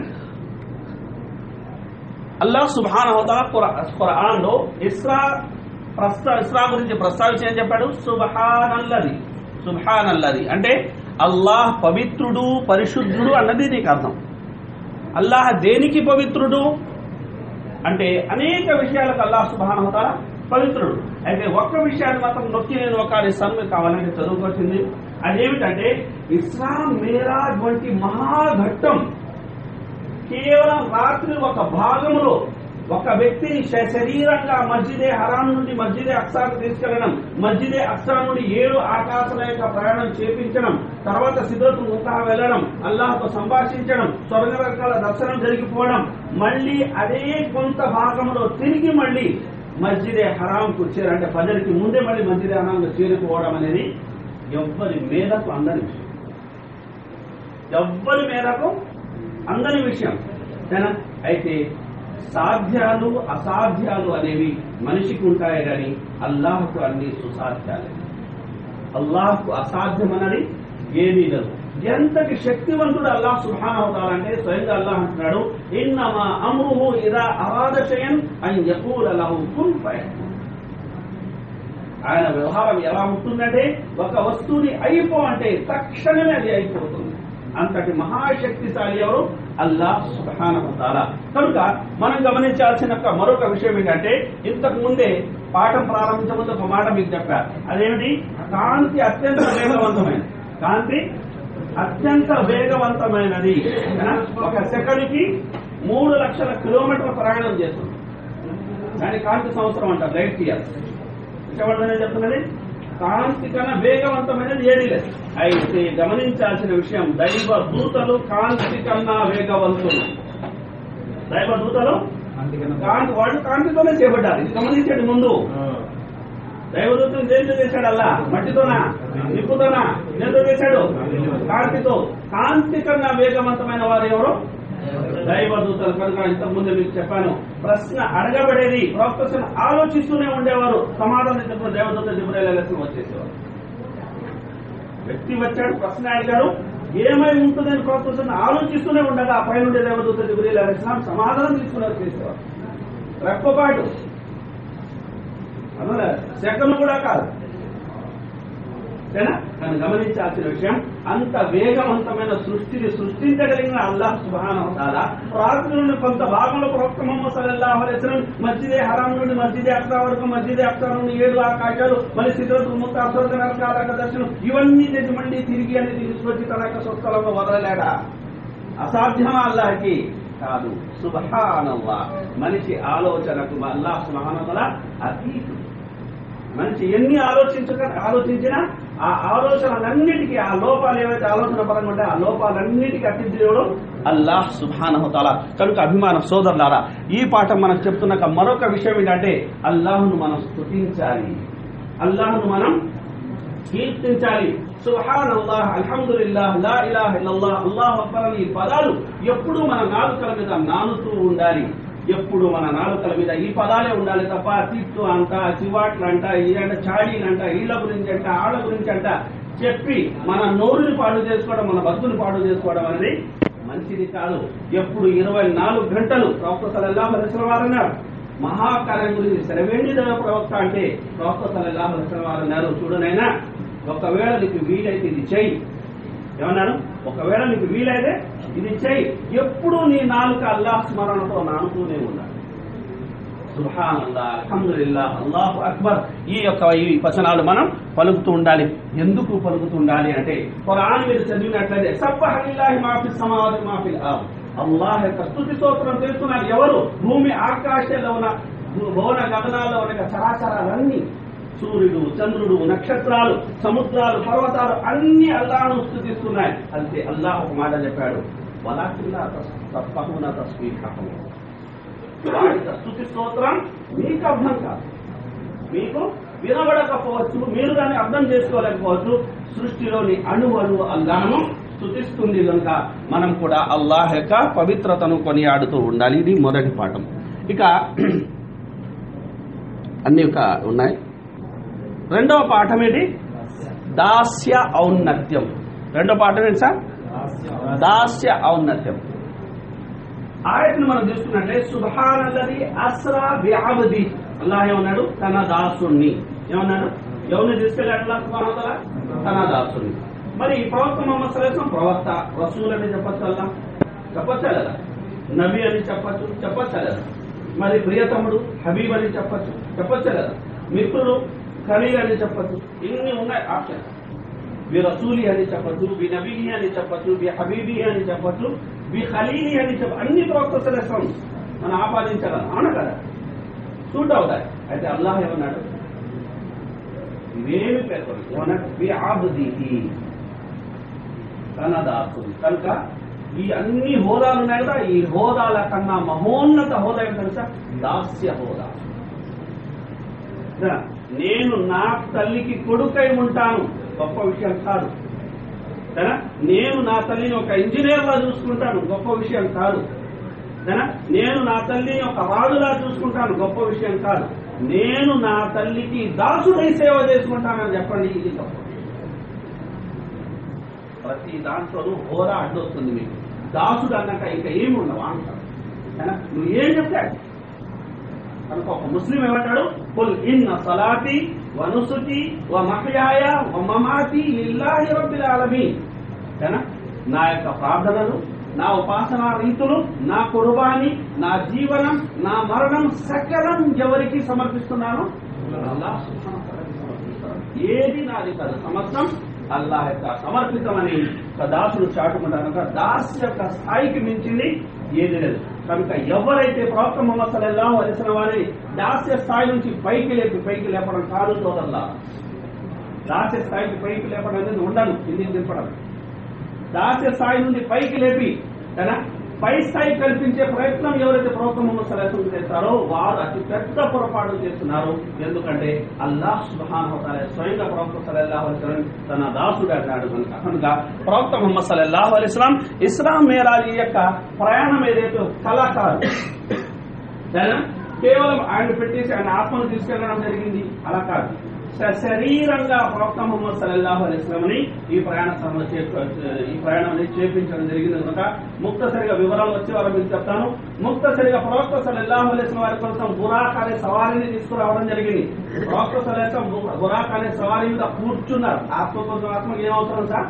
అల్లాహ్ సుబ్హాన ఖురాన్ లో ఇస్రా ప్రస్తా ఇస్రా గురించి ప్రస్తావించి ఏం చెప్పాడు సుబహానల్లది సుబహానల్లది అంటే అల్లాహ్ పవిత్రుడు పరిశుద్ధుడు అన్నది నీకు అర్థం అల్లాహ్ దేనికి పవిత్రుడు అంటే అనేక విషయాలకు అల్లాహ్ సుబహాన పవిత్రుడు అయితే ఒక్క విషయాన్ని మాత్రం నొక్కి నేను ఒక ఇస్తాను మీకు కావాలంటే చదువుకొచ్చింది అదేమిటంటే ఇస్లాం మేరాజ్ వంటి మహాఘట్టం కేవలం రాత్రి ఒక భాగంలో ఒక వ్యక్తిని శ- శరీరంగా మస్జిదే హరాం నుండి మస్జిదే అక్సాకు తీసుకెళ్లడం మస్జిదే అక్సా నుండి ఏడు ఆకాశాల యొక్క ప్రయాణం చేపించడం తర్వాత సిద్ధతు ముంతహా వెళ్ళడం అల్లాహ్తో సంభాషించడం స్వర్గ రకాల దర్శనం జరిగిపోవడం మళ్ళీ అదే కొంత భాగంలో తిరిగి మళ్ళీ మస్జిదే హరాంకు చేర అంటే ఫజర్కి ముందే మళ్ళీ మస్జిదే హరాంకు చేరుకోవడం అనేది ఎవ్వరి మేరకు అందని విషయం ఎవ్వరి మేరకు అందని విషయం సరేనా? అయితే సాధ్యాలు అసాధ్యాలు అనేవి మనిషికి ఉంటాయి కానీ అల్లాహకు అన్ని సుసాధ్యాలే అల్లాహకు అసాధ్యం అన్నది ఏమీ లేదు ఎంతటి శక్తివంతుడు అల్లాహ్ సుభానవుతాడు అంటే స్వయంగా అల్లాహ్ అంటున్నాడు ఇన్నమా అమ్రుహు ఇదా అరాద షయన్ అని యకూల లహు కున్ ఫయకూన్ ఆయన వ్యవహారం ఎలా ఉంటుందంటే ఒక వస్తువుని అయిపో అంటే తక్షణమే అది అయిపోతుంది అంతటి మహాశక్తిశాలి ఎవరు అల్లాహ్ సుబ్హానహు తాలా కనుక మనం గమనించాల్సిన ఒక మరొక విషయం ఏంటంటే ఇంతకు ముందే పాఠం ప్రారంభించే ముందు ఒక మాట మీకు చెప్పా అదేమిటి కాంతి అత్యంత వేగవంతమైనది కాంతి అత్యంత వేగవంతమైనది ఏనా? ఒక సెకండ్కి మూడు లక్షల కిలోమీటర్ల ప్రయాణం చేస్తుంది దాని కాంతి సంవత్సరం అంటారు లైట్ ఇయర్స్ ఇష్టపడదని చెప్తున్నది కాంతి కన్నా వేగవంతమైనది ఏది లేదు అయితే గమనించాల్సిన విషయం దైవ దూతలు కాంతి కన్నా వేగవంతులు దైవ దూతలు కాంతి వాడు కాంతితోనే చేపట్టారు ఇది గమనించండి ముందు దైవదూతను దేంతో చేశాడు అల్లా మట్టితోనా నిప్పుతోనా దేంతో చేశాడు కాంతితో కాంతి కన్నా వేగవంతమైన వారు ఎవరు దైవదూతలు కనుక ఇంతకు ముందే మీకు చెప్పాను ప్రశ్న అడగబడేది ప్రొఫెసర్ ఆలోచిస్తూనే ఉండేవారు సమాధానం చెప్పిన దేవదూత జిబ్రాయిల్ వచ్చేసేవారు వ్యక్తి వచ్చాడు ప్రశ్న అడిగాడు ఏమై ఉంటుందని ప్రొఫెసర్ ఆలోచిస్తూనే ఉండగా ఆ పై నుండి దేవదూత జిబ్రాయిల్ అలైస్లాం సమాధానం తీసుకుని వచ్చేసేవారు రెప్పపాటు అలా సెకండ్ కూడా కాదు సరేనా కానీ గమనించాల్సిన విషయం అంత వేగవంతమైన సృష్టిని సృష్టించగలిగిన అల్లాహ్ సుబ్హానహు తాలా రాత్రి నుండి కొంత భాగంలో ప్రవక్త మొహమ్మద్ సల్లల్లాహు అలైహి వసల్లం మస్జిదే హరాం నుండి మస్జిదే అక్సా వరకు మస్జిదే అక్సా నుండి ఏడు ఆకాశాలు మళ్ళీ సిద్ధతులు ముక్త అసోక నరకాలక దర్శనం ఇవన్నీ చేసి మళ్ళీ తిరిగి అనేది తీసుకొచ్చి తన యొక్క స్వస్థలంలో వదలలేడా అసాధ్యమా అల్లాహకి కాదు సుబహానల్లా మనిషి ఆలోచనకు అల్లాహ్ సుబహానల్లా అతీతుడు మనిషి ఎన్ని ఆలోచించక ఆలోచించినా ఆ ఆలోచనలన్నిటికీ ఆ లోపాలు ఏవైతే ఆలోచన పరంగా ఉంటాయో ఆ లోపాలన్నిటికీ అతిథుడు అల్లాహ్ సుబ్హానహు తాలా కనుక అభిమాన సోదరులారా ఈ పాఠం మనకు చెప్తున్న మరొక విషయం ఏంటంటే అల్లాహ్ను మనం స్తుతించాలి అల్లాహ్ను మనం కీర్తించాలి సుహాన్ అల్లాహ్ అల్హమ్దుల్లాహ్ లా ఇలాహ ఇల్లల్లాహ్ అల్లాహ్ అక్బర్ అని ఈ పదాలు ఎప్పుడూ మన నాలుకల మీద నానుతూ ఉండాలి ఎప్పుడు మన నాలుకల మీద ఈ పదాలే ఉండాలి తప్ప తిట్టు అంట చివాట్లు అంట ఇదంట చాడీలంట వీళ్ళ గురించి అంట ఆళ్ళ గురించి అంట చెప్పి మన నోరుని పాడు చేసుకోవడం మన బతుకుని పాడు చేసుకోవడం అనేది మంచిది కాదు ఎప్పుడు ఇరవై నాలుగు గంటలు ప్రవక్త సలల్లాహు అలైహి వసల్లం వారు అన్నారు మహాకార్యం గురించి సెలవేండి ప్రవక్త అంటే ప్రవక్త సలల్లాహు అలైహి వసల్లం వారు అన్నారు చూడనైనా ఒకవేళ నీకు వీలైతే ఇది చెయ్యి ఏమన్నారు ఒకవేళ నీకు వీలైతే ఇది చెయ్యి ఎప్పుడు నీ నాలుక అల్లాహ్ స్మరణతో నానుతూనే ఉండాలి సుహాన్ అల్లా అల్హమ్దుల్లా అల్లాహు అక్బర్ ఈ యొక్క ఈ వచనాలు మనం పలుకుతూ ఉండాలి ఎందుకు పలుకుతూ ఉండాలి అంటే ఖురాన్ మీరు చదివినట్లయితే సబ్బహలిల్లాహి మాఫి సమాధి మాఫిల్ ఆర్ద్ అల్లాహ్ యొక్క స్తుతి స్తోత్రం తెలుస్తున్నారు ఎవరు భూమి ఆకాశాల్లో ఉన్న భువన గగనాల్లో ఉన్న చరాచరాలన్నీ సూర్యుడు చంద్రుడు నక్షత్రాలు సముద్రాలు పర్వతాలు అన్ని అల్లాహను స్థుతిస్తున్నాయి అంతే అల్లాహ్ ఒక మాట చెప్పాడు వలాకిల్లా తప్పకుండా తస్వీకం వాడి స్థుతి స్తోత్రం మీకు అర్థం కాదు మీకు వినబడకపోవచ్చు మీరు దాన్ని అర్థం చేసుకోలేకపోవచ్చు సృష్టిలోని అణు అణువు అల్లాహను స్థుతిస్తుంది కనుక మనం కూడా అల్లాహ్ యొక్క పవిత్రతను కొనియాడుతూ ఉండాలి ఇది మొదటి పాఠం ఇక అన్ని ఒక ఉన్నాయి రెండవ పాఠం ఏంటి దాస్య ఔన్నత్యం రెండో పాఠం ఏంటి సార్ దాస్య ఔన్నత్యం ఆయతను మనం చూసుకున్నట్లే సుభానల్లది అస్రా బిఅబది అల్లాహ్ ఏమన్నాడు తన దాసుణ్ణి ఏమన్నాడు ఎవరిని తీసుకెళ్ళాడు అల్లాహ్ సుబ్హానహు వతఆలా? తన దాసుని మరి ఈ ప్రవక్త మొహమ్మద్ సల్లాహం ప్రవక్త రసూల్ అని చెప్పొచ్చు అల్లా చెప్పొచ్చా లేదా నబీ అని చెప్పొచ్చు చెప్పొచ్చా లేదా మరి ప్రియతముడు హబీబ్ అని చెప్పొచ్చు చెప్పొచ్చా లేదా మిత్రుడు ఖలీల్ అని చెప్పొచ్చు ఇన్ని ఉన్నాయి ఆప్షన్స్ బి రసూలి అని చెప్పచ్చు బి నబీ అని చెప్పచ్చు బి హబీబీ అని చెప్పచ్చు బి ఖలీలి అని చెప్ప అన్ని ప్రవక్త సలహం మనం ఆపాదించగలం అవునా కదా సూట్ అవుతాయి అయితే అల్లాహ్ ఏమన్నాడు ఇవేమి పేర్కొన్నాడు ఏమన్నాడు బి ఆబుదీహి తన దాసుడు కనుక ఈ అన్ని హోదాలు ఉన్నాయి కదా ఈ హోదాల కన్నా మహోన్నత హోదా ఏంటో తెలుసా దాస్య హోదా కదా? నేను నా తల్లికి కొడుకై ఉంటాను గొప్ప విషయం కాదు కదా? నేను నా తల్లిని ఒక ఇంజనీర్ లా చూసుకుంటాను గొప్ప విషయం కాదు కదా? నేను నా తల్లిని ఒక రాజులా చూసుకుంటాను గొప్ప విషయం కాదు నేను నా తల్లికి దాసుడై సేవ చేసుకుంటానని చెప్పండి ఇది గొప్ప విషయం. ప్రతి దాంట్లోనూ హోరా అడ్డొస్తుంది మీకు దాసుడు అన్నాక ఇంకా ఏమి ఉండవు అంటారు కదా? నువ్వు ఏం చెప్తే అది. కనుక ఒక ముస్లిం ఏమంటాడు కుల్ ఇన్న సలాతి వ నుసుకి వ మహయాయ వ మమాతి లిల్లాహి రబ్బిల్ ఆలమీన్ కదా నా యొక్క ప్రార్థనలు నా ఉపాసనా రీతులు నా కుర్బాని నా జీవనం నా మరణం సకలం ఎవరికి సమర్పిస్తున్నాను అల్లాహ్ సుబ్హానహు వ తఆలాకి సమర్పిస్తున్నాను. ఏది నాది కాదు సమస్తం అల్లాహ్ యొక్క సమర్పితమని ఒక దాసుడు చాటుకుంటారు కనుక దాస్ యొక్క స్థాయికి మించింది ఏది లేదు కనుక ఎవరైతే ప్రవక్త మొహమ్మద్ సల్లల్లాహు అలైహి వసల్లం వారి దాస్య స్థాయి నుంచి పైకి లేపి పైకి లేపడం కాదు సోదరులా దాస్య స్థాయికి పైకి లేపడం అనేది ఉండదు కిందికి దింపడం దాస్య స్థాయి నుండి పైకి లేపి కదా పై స్థాయి కల్పించే ప్రయత్నం ఎవరైతే ప్రవక్త మొహమ్మద్ సల్లాహం చేస్తారో వారు అతి పెద్ద పొరపాటు చేస్తున్నారు ఎందుకంటే అల్లాహ్ సుబ్హానహు తాలా స్వయంగా ప్రవక్త సల్లల్లాహు అలైహి వసల్లం తన దాసుడు అన్నాడు కనుక కనుక ప్రవక్త మొహమ్మద్ సల్లల్లాహు అలైహి వసల్లం ఇస్లాం మేరాజీ యొక్క ప్రయాణం ఏదైతే కళ కాదు కదా? కేవలం ఆయన పెట్టేసి ఆయన ఆత్మను తీసుకెళ్లడం జరిగింది అలా కాదు స- శరీరంగా ప్రవక్త ముహమ్మద్ సల్లల్లాహు అలైహి వసల్లంని ఈ ప్రయాణ సమయంలో చే- ఈ ప్రయాణం అనేది చేపించడం జరిగింది కనుక ముక్తసరిగా వివరాలు వచ్చే వారు మీకు చెప్తాను ముక్తసరిగా ప్రవక్త సల్లల్లాహు అలైహి వసల్లం వారి కోసం బురాక్ అనే సవారీని తీసుకురావడం జరిగింది ప్రవక్త సల్లాహం బురాక్ అనే సవారీ మీద కూర్చున్నారు ఆత్మ కోసం ఆత్మకి ఏమవుతారు సార్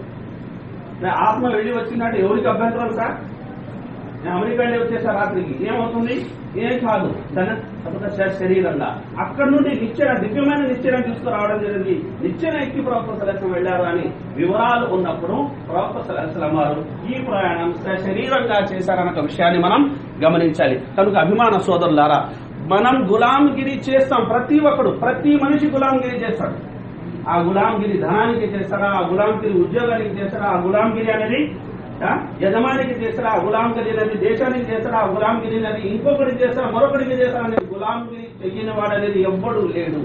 ఆత్మ వెళ్ళి వచ్చిందంటే ఎవరికి అభ్యంతరం సార్ నేను అమెరికా వెళ్ళి వచ్చేసా రాత్రికి ఏమవుతుంది ఏం కాదు తన తప్పక శ- శరీరంగా అక్కడ నుండి నిచ్చెన దివ్యమైన నిచ్చెన తీసుకురావడం జరిగింది నిచ్చెన ఎక్కి ప్రవక్త సలహం వెళ్ళారు అని వివరాలు ఉన్నప్పుడు ప్రవక్త సలహం వారు ఈ ప్రయాణం శ- శరీరంగా చేశారన్న విషయాన్ని మనం గమనించాలి కనుక అభిమాన సోదరులారా మనం గులాంగిరి చేస్తాం ప్రతి ఒక్కడు ప్రతి మనిషి గులాంగిరి చేస్తాడు ఆ గులాంగిరి ధనానికి చేస్తారా ఆ గులాంగిరి ఉద్యోగానికి చేస్తారా ఆ గులాంగిరి అనేది ఆ, యజమానికి చేస్తారా ఆ గులాంగిరి అనేది దేశానికి చేస్తారా ఆ గులాంగిరి అనేది ఇంకొకరికి చేస్తారా మరొకరికి చేస్తారా అనేది గులాంగిరి చెయ్యిన వాడు అనేది ఎవ్వడు లేడు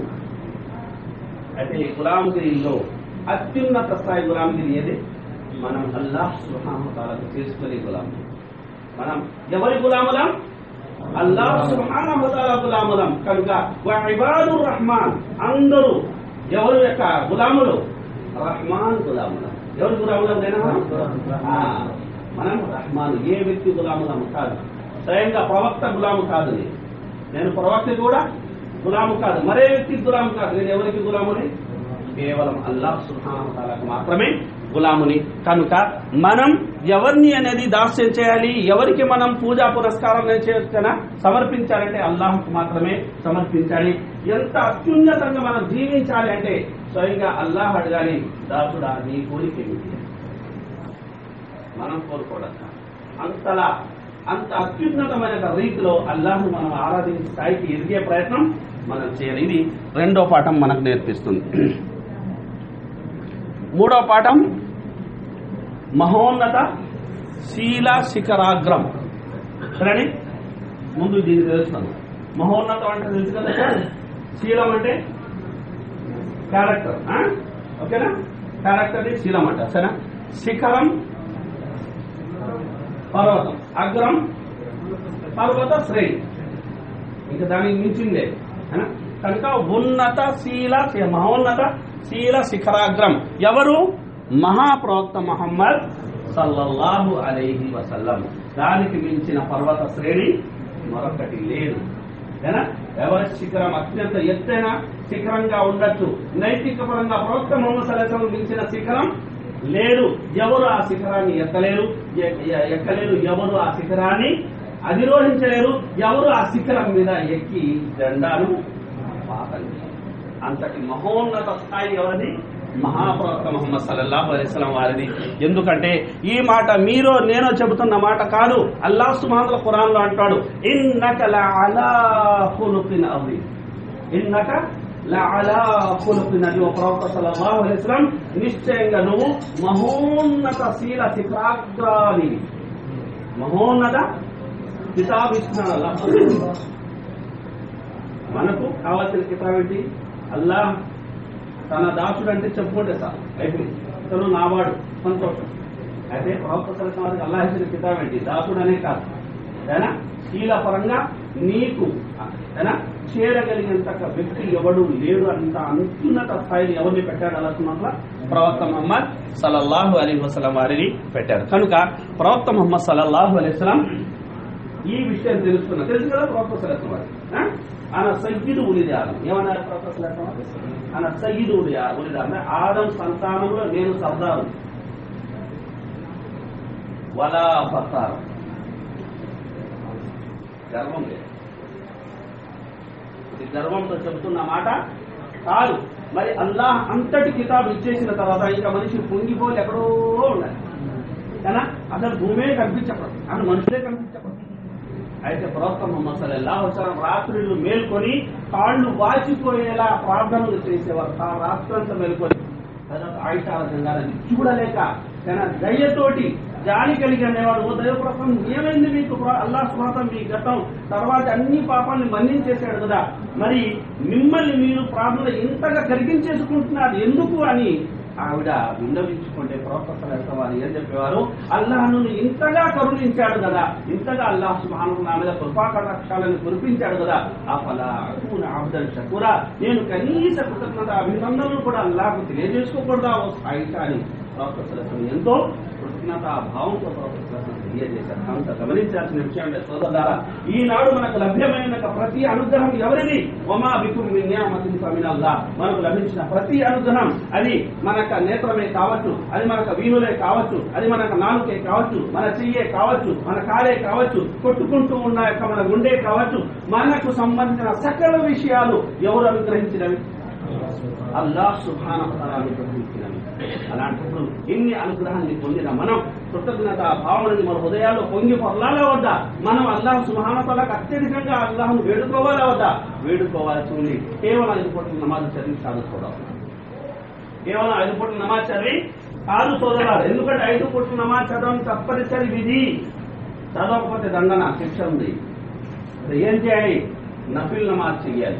అయితే ఈ గులాంగిరిలో అత్యున్నత స్థాయి గులాంగిరి ఏది మనం అల్లాహ్ సుహామతాలకు చేసుకునే గులాంగిరి మనం ఎవరి గులాములం అల్లాహ్ సుబ్హానహు తాలా గులాములం కనుక వా ఇబాదుర్ రహమాన్ అందరూ ఎవరు యొక్క గులాములు రహమాన్ గులాములం ఎవరు గులాములం నేను ఆ, మనం రహమాన్ ఏ వ్యక్తి గులాములం కాదు స్వయంగా ప్రవక్త గులాము కాదు నేను. నేను ప్రవక్త కూడా గులాము కాదు మరే వ్యక్తి గులాము కాదు నేను ఎవరికి గులాముని కేవలం అల్లాహ్ సుబ్హానహు తాలాకు మాత్రమే గులాముని కనుక మనం ఎవరిని అనేది దాస్యం చేయాలి ఎవరికి మనం పూజా పురస్కారం చేయొచ్చనా సమర్పించాలంటే అల్లాహ్కు మాత్రమే సమర్పించాలి ఎంత అత్యున్నతంగా మనం జీవించాలి అంటే స్వయంగా అల్లాహ్ అడగాలి దాసుడా నీ కోరిక ఏమిటి మనం కోరుకోవడం కాదు. అంతలా అంత అత్యున్నతమైన రీతిలో అల్లాహ్ను మనం ఆరాధించే స్థాయికి ఎదిగే ప్రయత్నం మనం చేయాలి ఇది రెండో పాఠం మనకు నేర్పిస్తుంది మూడో పాఠం మహోన్నత శీల శిఖరాగ్రం సరే ముందు దీన్ని తెలుస్తాను మహోన్నతం అంటే తెలుసు కదా సార్ శీలం అంటే క్యారెక్టర్ ఆ? ఓకేనా క్యారెక్టర్ శీలం అంట సరేనా శిఖరం పర్వతం అగ్రం పర్వత శ్రేణి ఇంకా దానికి మించిందే ఏనా? కనుక ఉన్నత శీల మహోన్నత శీల శిఖరాగ్రం ఎవరు మహాప్రవక్త మహమ్మద్ సల్లల్లాహు అలైహి వసల్లం దానికి మించిన పర్వత శ్రేణి మరొకటి లేదు ఏనా? ఎవరెస్ట్ శిఖరం అత్యంత ఎత్తైన శిఖరంగా ఉండొచ్చు నైతిక పరంగా ప్రవక్త మొహమ్మద్ సల్లాహం మించిన శిఖరం లేదు ఎవరు ఆ శిఖరాన్ని ఎక్కలేరు ఎ- ఎ- ఎక్కలేరు ఎవరు ఆ శిఖరాన్ని అధిరోహించలేరు ఎవరు ఆ శిఖరం మీద ఎక్కి జెండాను పాతండి అంతటి మహోన్నత స్థాయి ఎవరిది మహాప్రవక్త ముహమ్మద్ సల్లల్లాహు అలైహి వసల్లం వారిది ఎందుకంటే ఈ మాట మీరు నేను చెబుతున్న మాట కాదు అల్లాహ్ సుబ్హానహు ఖురాన్ లో అంటాడు ఇన్నక లఅలా ఖులుకిన్ అజీమ్ ఇన్నక లఅలా ఖులుఖిన్ నబి ఓ ప్రవక్త సల్లల్లాహు అలైహి వసల్లం నిశ్చయంగా నువ్వు మహోన్నత శీల శిఖరాగ్రానివి మహోన్నత కితాబ్ ఇస్తున్నాడు అల్లాహ్ మనకు కావాల్సిన కితాబ్ ఏంటి అల్లాహ్ తన దాసుడు అంటే చెప్పుకుంటే సార్ అయిపోయింది ఇతను నావాడు సంతోషం అయితే ప్రవక్త సలహా వారికి అల్లాహ్ ఇచ్చిన కితాబ్ ఏంటి దాసుడు అనే కాదు ఏనా శీల పరంగా నీకు ఏనా చేరగలిగినంత వ్యక్తి ఎవడు లేడు అంత అత్యున్నత స్థాయిని ఎవరిని పెట్టాడు అలా ప్రవక్త మహమ్మద్ సల్లల్లాహు అలీ వసలం వారిని పెట్టారు కనుక ప్రవక్త మహమ్మద్ సల్లల్లాహు అలీ వసలం ఈ విషయం తెలుసుకున్న తెలుసు కదా ప్రవక్త సలహం వారి ఆ? ఆయన సయ్యిదు ఉలిది ఆదం ఏమన్నారు ప్రవక్త సలహం వారు ఆయన సయ్యిదు ఉలి ఉలిది ఆదం ఆదం సంతానంలో నేను సర్దారు వలా ఫతారం గర్వం లేదు ఇది గర్వంతో చెబుతున్న మాట కాదు మరి అల్లాహ్ అంతటి కితాబ్ ఇచ్చేసిన తర్వాత ఇంకా మనిషి పొంగిపోయి ఎక్కడో ఉండాలి కదా అసలు భూమే కనిపించకూడదు అసలు మనుషులే కనిపించకూడదు అయితే ప్రవక్త ముహమ్మద్ సల్లల్లాహు అలైహి వసల్లం రాత్రులు మేల్కొని కాళ్ళు వాచిపోయేలా ప్రార్థనలు చేసేవారు ఆ రాత్రంతా మేల్కొని తర్వాత ఆయిషా గంగాలని చూడలేక తన దయ్యతోటి జాలి కలిగి అనేవాడు ఓ దైవప్రసం ఏమైంది మీకు అల్లా స్వాతం మీ గతం తర్వాత అన్ని పాపాన్ని మన్నించేశాడు కదా మరి మిమ్మల్ని మీరు ప్రార్థన ఇంతగా కరిగించేసుకుంటున్నారు ఎందుకు అని ఆవిడ విన్నవించుకుంటే ప్రవక్త వారు ఏం చెప్పేవారు అల్లాహను ఇంతగా కరుణించాడు కదా ఇంతగా అల్లాహ్ సుబ్హానహు నా మీద కృపాకటాక్షాలను కురిపించాడు కదా అఫలా అకూన అబ్దల్ షకూరా నేను కనీస కృతజ్ఞత అభినందనలు కూడా అల్లాహకు తెలియజేసుకోకూడదా ఓ సాయిషా అని ప్రవక్త సలహం ఎంతో కృతజ్ఞత భావంతో ప్రవక్త సలహం తెలియజేశారు కనుక గమనించాల్సిన విషయం అంటే సోదరులారా ఈనాడు మనకు లభ్యమైన ప్రతి అనుగ్రహం ఎవరిది ఒమా బికుం మిన్ నియామతిన్ ఫమినల్లా మనకు లభించిన ప్రతి అనుగ్రహం అది మనక నేత్రమే కావచ్చు అది మనకు వీణులే కావచ్చు అది మనకు నాలుకే కావచ్చు మన చెయ్యే కావచ్చు మన కాలే కావచ్చు కొట్టుకుంటూ ఉన్న యొక్క మన గుండె కావచ్చు మనకు సంబంధించిన సకల విషయాలు ఎవరు అనుగ్రహించినవి అల్లాహ్ సుబ్హానహు వతఆలా అనుగ్రహించినవి అలాంటప్పుడు ఇన్ని అనుగ్రహాన్ని పొందిన మనం కృతజ్ఞత భావనని మన హృదయాల్లో పొంగి పొరలాలా వద్దా మనం అల్లాహ్ సుహానతలకు అత్యధికంగా అల్లాహ్ను వేడుకోవాలా వద్దా వేడుకోవాల్సి ఉంది కేవలం ఐదు పూటల నమాజ్ చదివి సాధుకోవడం కేవలం ఐదు పూటల నమాజ్ చదివి కాదు సోదరాలు ఎందుకంటే ఐదు పూటల నమాజ్ చదవడం తప్పనిసరి విధి చదవకపోతే దండన శిక్ష ఉంది మరి ఏం చేయాలి నఫిల్ నమాజ్ చెయ్యాలి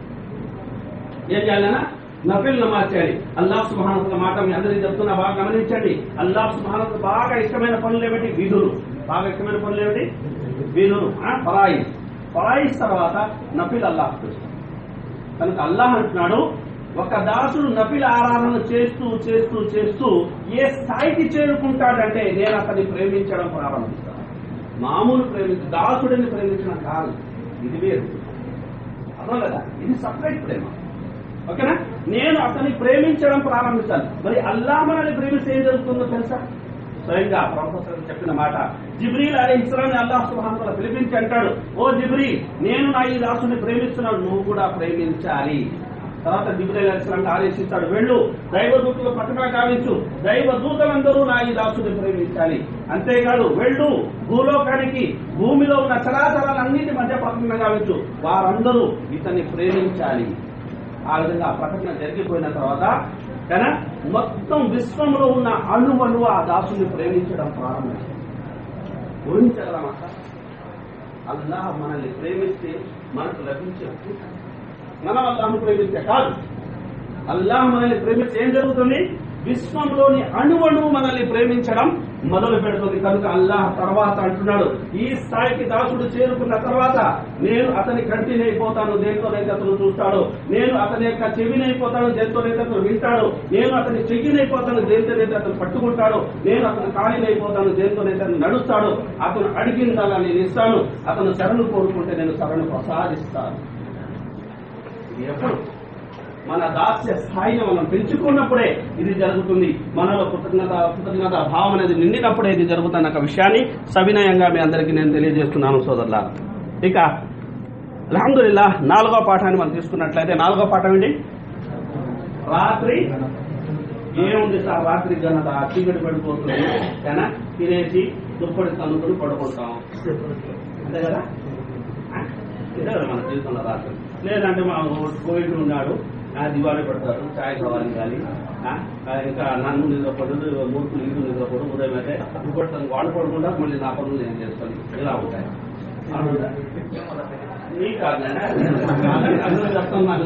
ఏం చేయాలన్నా నఫిల్ నమాజ్ చేయాలి అల్లాహ్ సుబ్హానహు మాట మీ అందరికీ చెప్తున్నా బాగా గమనించండి అల్లాహ్ సుబ్హానహు బాగా ఇష్టమైన పనులు ఏమిటి విధులు బాగా ఇష్టమైన పనులు ఏమిటి విధులు ఫరాయిస్ ఫరాయిస్ తర్వాత నఫిల్ అల్లాహ్ ఇష్టం కనుక అల్లాహ్ అంటున్నాడు ఒక దాసుడు నఫిల్ ఆరాధన చేస్తూ చేస్తూ చేస్తూ ఏ స్థాయికి చేరుకుంటాడంటే నేను అతన్ని ప్రేమించడం ప్రారంభిస్తాను మామూలు ప్రేమించ దాసుడిని ప్రేమించడం కాదు ఇది వేరు అర్థం కదా ఇది సపరేట్ ప్రేమ ఓకేనా నేను అతన్ని ప్రేమించడం ప్రారంభిస్తాను మరి అల్లా మనల్ని ప్రేమిస్తే ఏం జరుగుతుందో తెలుసా స్వయంగా ప్రొఫెసర్ చెప్పిన మాట జిబ్రీల్ అలీ ఇస్లాం అల్లాహ్ సుహాన్ పిలిపించి అంటాడు ఓ జిబ్రీ నేను నా ఈ దాసుని ప్రేమిస్తున్నాను నువ్వు కూడా ప్రేమించాలి తర్వాత జిబ్రీల్ అలీ ఇస్లాం ఆదేశిస్తాడు వెళ్ళు దైవ దూతలు పట్టుగా గావించు దైవ దూతలందరూ నా ఈ దాసుని ప్రేమించాలి అంతేకాదు వెళ్ళు భూలోకానికి భూమిలో ఉన్న చరాచరాలన్నిటి మధ్య ప్రకటన గావించు వారందరూ ఇతన్ని ప్రేమించాలి ఆ విధంగా ఆ ప్రకటన జరిగిపోయిన తర్వాత కానీ మొత్తం విశ్వంలో ఉన్న అణువణువు ఆ దాసుని ప్రేమించడం ప్రారంభించారు ఊహించగలమా అల్లాహ్ మనల్ని ప్రేమిస్తే మనకు లభించే ఫలితం. మనం అల్లాహ్ను ప్రేమిస్తే కాదు అల్లాహ్ మనల్ని ప్రేమిస్తే ఏం జరుగుతుంది విశ్వంలోని అణువణువు మనల్ని ప్రేమించడం మొదలు పెడుతుంది కనుక అల్లాహ్ తర్వాత అంటున్నాడు ఈ స్థాయికి దాసుడు చేరుకున్న తర్వాత నేను అతని కంటినైపోతాను దేంతోనైతే అతను చూస్తాడు నేను అతని యొక్క చెవినైపోతాను దేంతోనైతే అతను వింటాడు నేను అతని చెయ్యినైపోతాను దేంతోనైతే అతను పట్టుకుంటాడు నేను అతని కాలినైపోతాను దేంతోనైతే అతను నడుస్తాడు అతను అడిగిందలా నేను ఇస్తాను అతను శరణు కోరుకుంటే నేను శరణు ప్రసాదిస్తాను ఇది ఎప్పుడు మన దాస్య స్థాయిని మనం పెంచుకున్నప్పుడే ఇది జరుగుతుంది మనలో కృతజ్ఞత కృతజ్ఞత భావం అనేది నిండినప్పుడే ఇది జరుగుతున్న ఒక విషయాన్ని సవినయంగా మీ అందరికీ నేను తెలియజేస్తున్నాను సోదరులా ఇక అల్హమ్దుల్లా నాలుగో పాఠాన్ని మనం తీసుకున్నట్లయితే నాలుగో పాఠం ఏంటి రాత్రి ఏముంది సార్ రాత్రి ఘనత చీకటి పడిపోతుంది కానీ తినేసి దుప్పటి తన్నుకుని పడుకుంటాం అంతే కదా ఆ? ఇదే కదా మన జీవితంలో రాత్రి లేదంటే మా కోవిడ్ ఉన్నాడు ఆ దివాళీ పెడతారు చాయ్ కావాలి కానీ ఆ, ఆ, ఇంకా నన్ను నిద్రపడు మూర్ఖులు ఇల్లు నిద్రపడు ఉదయం అయితే ఇంకొకటి వాళ్ళు పడకుండా మళ్ళీ నా పనులు నేను చేసుకోవాలి ఇలా ఉంటాయి అవునా? నీ కాదు నాయనా. అందరూ చెప్తున్నాను.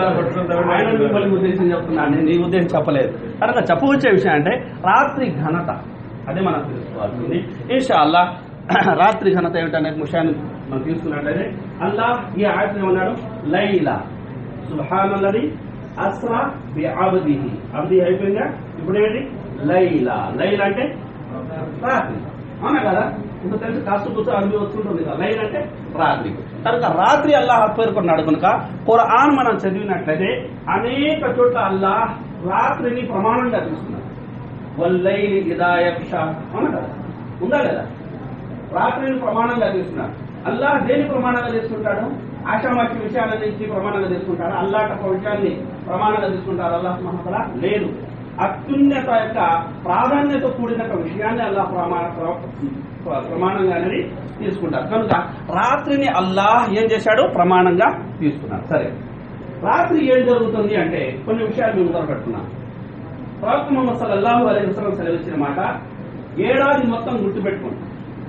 ఆయన మిమ్మల్ని ఉద్దేశం చెప్తున్నాను నేను నీ ఉద్దేశం చెప్పలేదు కనుక చెప్పవచ్చే విషయం అంటే రాత్రి ఘనత అదే మనం తెలుసుకోవాల్సింది ఇన్షాల్లా రాత్రి ఘనత ఏమిటనే విషయాన్ని మనం తీసుకున్నట్లయితే అల్లా ఈ ఆయత ఏమన్నాడు లైలా సుహానల్లది అస్రా బి అబ్దిహి అబ్ది అయిపోయిందా ఇప్పుడు ఏంటి లైలా లైలా అంటే రాత్రి అవునా కదా ఇప్పుడు తెలిసి కాస్త కూర్చో అరబీ వస్తుంటుంది కదా లైన్ అంటే రాత్రి కనుక రాత్రి అల్లాహ్ పేర్కొన్నాడు కనుక ఖురాన్ మనం చదివినట్లయితే అనేక చోట్ల అల్లాహ్ రాత్రిని ప్రమాణంగా తీసుకున్నాడు వల్లైలి ఇదా యక్షా అవునా కదా ఉందా కదా రాత్రిని ప్రమాణంగా తీసుకున్నాడు అల్లాహ్ దేని ప్రమాణంగా తీసుకుంటాడు ఆషామాషి విషయాల నుంచి ప్రమాణంగా తీసుకుంటాడు అల్లాహ్ ఒక విషయాన్ని ప్రమాణంగా తీసుకుంటాడు అల్లాహ్ మహమ్మల లేదు అత్యున్నత యొక్క ప్రాధాన్యత కూడిన ఒక విషయాన్ని అల్లాహ్ ప్రమాణ ప్ర- ప్రమాణంగా అనేది తీసుకుంటారు కనుక రాత్రిని అల్లాహ్ ఏం చేశాడు ప్రమాణంగా తీసుకున్నాడు సరే రాత్రి ఏం జరుగుతుంది అంటే కొన్ని విషయాలు మేము మొదలుపెట్టుకున్నాం ప్రవక్త ముహమ్మద్ సల్లల్లాహు అలైహి వసల్లం సెలవిచ్చిన మాట ఏడాది మొత్తం గుర్తుపెట్టుకోండి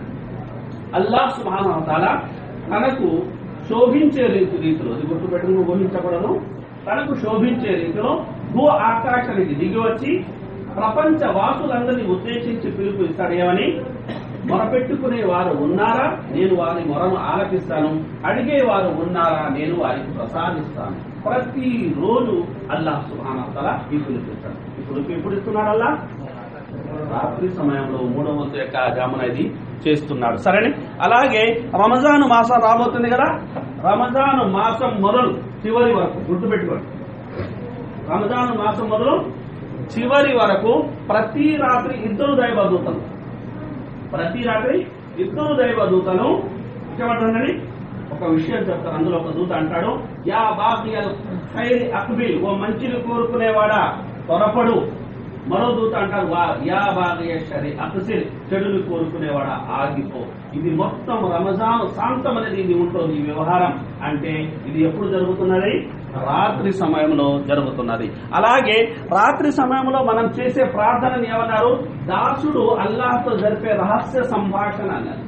అల్లాహ్ సుబ్హానహు తాలా తనకు శోభించే రీతి రీతిలో ఇది గుర్తుపెట్టుకుని ఊహించకూడదు తనకు శోభించే రీతిలో భూ ఆకాశానికి దిగి వచ్చి ప్రపంచ వాసులందరినీ ఉద్దేశించి పిలుపు ఇస్తాడు ఏమని మొరపెట్టుకునే వారు ఉన్నారా నేను వారి మొరను ఆలకిస్తాను అడిగే వారు ఉన్నారా నేను వారికి ప్రసాదిస్తాను ప్రతి రోజు అల్లాహ్ సుబ్హానహు తాలా ఈ పిలుపు ఇస్తాడు ఇప్పుడు ఎప్పుడు ఇస్తున్నాడు అల్లాహ్ రాత్రి సమయంలో మూడవ వంతు యొక్క జామున ఇది చేస్తున్నాడు సరేని అలాగే రమజాను మాసం రాబోతుంది కదా రమజాను మాసం మొదలు చివరి వరకు గుర్తుపెట్టుకోండి రమజాను మాసం మొదలు చివరి వరకు ప్రతి రాత్రి ఇద్దరు దైవదూతలు ప్రతి రాత్రి ఇద్దరు దైవదూతలు ఏమంటుందని ఒక విషయం చెప్తారు అందులో ఒక దూత అంటాడు యా బాగ్యల్ ఖైర్ అక్బిల్ ఓ మంచిని కోరుకునేవాడా త్వరపడు మరో దూత అంటారు వా యా బాగయేశ్వరి అక్సిల్ చెడుని కోరుకునేవాడా ఆగిపో ఇది మొత్తం రమజాన్ శాంతం అనేది ఇది ఉంటుంది ఈ వ్యవహారం అంటే ఇది ఎప్పుడు జరుగుతున్నది రాత్రి సమయంలో జరుగుతున్నది అలాగే రాత్రి సమయంలో మనం చేసే ప్రార్థనని ఏమన్నారు దాసుడు అల్లాహ్తో జరిపే రహస్య సంభాషణ అన్నారు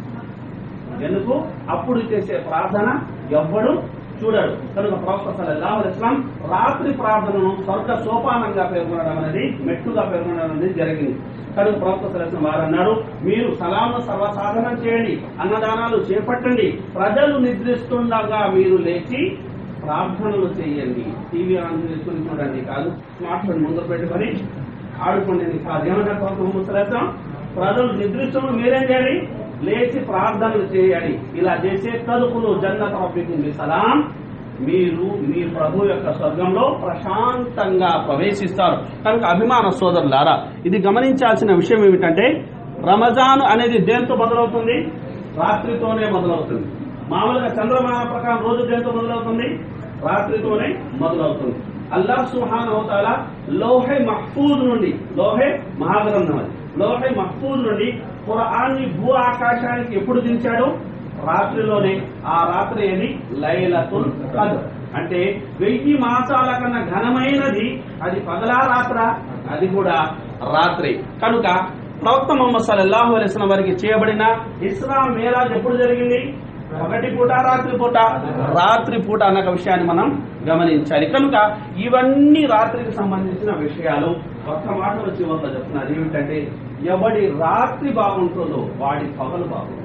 ఎందుకు అప్పుడు చేసే ప్రార్థన ఎవ్వడు చూడడు కనుక ప్రవక్త సల్లల్లాహు అలైహి వసల్లం రాత్రి ప్రార్థనను స్వర్గ సోపానంగా పేర్కొనడం అనేది మెట్టుగా పేర్కొనడం అనేది జరిగింది కనుక ప్రవక్త సల్లల్లాహు అలైహి వసల్లం వారు అన్నారు మీరు సలాంను సర్వసాధనం చేయండి అన్నదానాలు చేపట్టండి ప్రజలు నిద్రిస్తుండగా మీరు లేచి ప్రార్థనలు చేయండి టీవీ ఆన్ చేసుకుని చూడండి కాదు స్మార్ట్ ఫోన్ ముందు పెట్టుకొని ఆడుకోండి కాదు ఏమంటారు ప్రవక్త ముహమ్మద్ సల్లల్లాహు అలైహి వసల్లం ప్రజలు నిద్రిస్తున్న మీరేం చేయాలి లేచి ప్రార్థనలు చేయాలి ఇలా చేసే తలుపులు జన్నత రబ్బికుం సలాం మీరు మీ ప్రభు యొక్క స్వర్గంలో ప్రశాంతంగా ప్రవేశిస్తారు కనుక అభిమాన సోదరులారా ఇది గమనించాల్సిన విషయం ఏమిటంటే రమజాన్ అనేది దేంతో మొదలవుతుంది రాత్రితోనే మొదలవుతుంది మామూలుగా చంద్రమాన ప్రకారం రోజు దేంతో మొదలవుతుంది రాత్రితోనే మొదలవుతుంది అల్లాహ్ సుహాన్ అవుతాల లోహే మహఫూజ్ నుండి లోహే మహాగ్రంథం అది లోహే మహఫూజ్ నుండి ఖురాన్ని భూ ఆకాశానికి ఎప్పుడు దించాడు రాత్రిలోనే ఆ రాత్రి ఏది లైలతుల్ కద్ర్ అంటే వెయ్యి మాసాల కన్నా ఘనమైనది అది పగలా రాత్ర అది కూడా రాత్రి కనుక ప్రవక్త మొహమ్మద్ సల్లల్లాహు అలైహి వసల్లం వారికి చేయబడిన ఇస్రా మేరాజ్ ఎప్పుడు జరిగింది పగటి పూట రాత్రి పూట రాత్రి పూట అన్న విషయాన్ని మనం గమనించాలి కనుక ఇవన్నీ రాత్రికి సంబంధించిన విషయాలు ఒక్క మాటలో చివరిలో చెప్తున్నారు ఏమిటంటే ఎవడి రాత్రి బాగుంటుందో వాడి పగలు బాగుంటుంది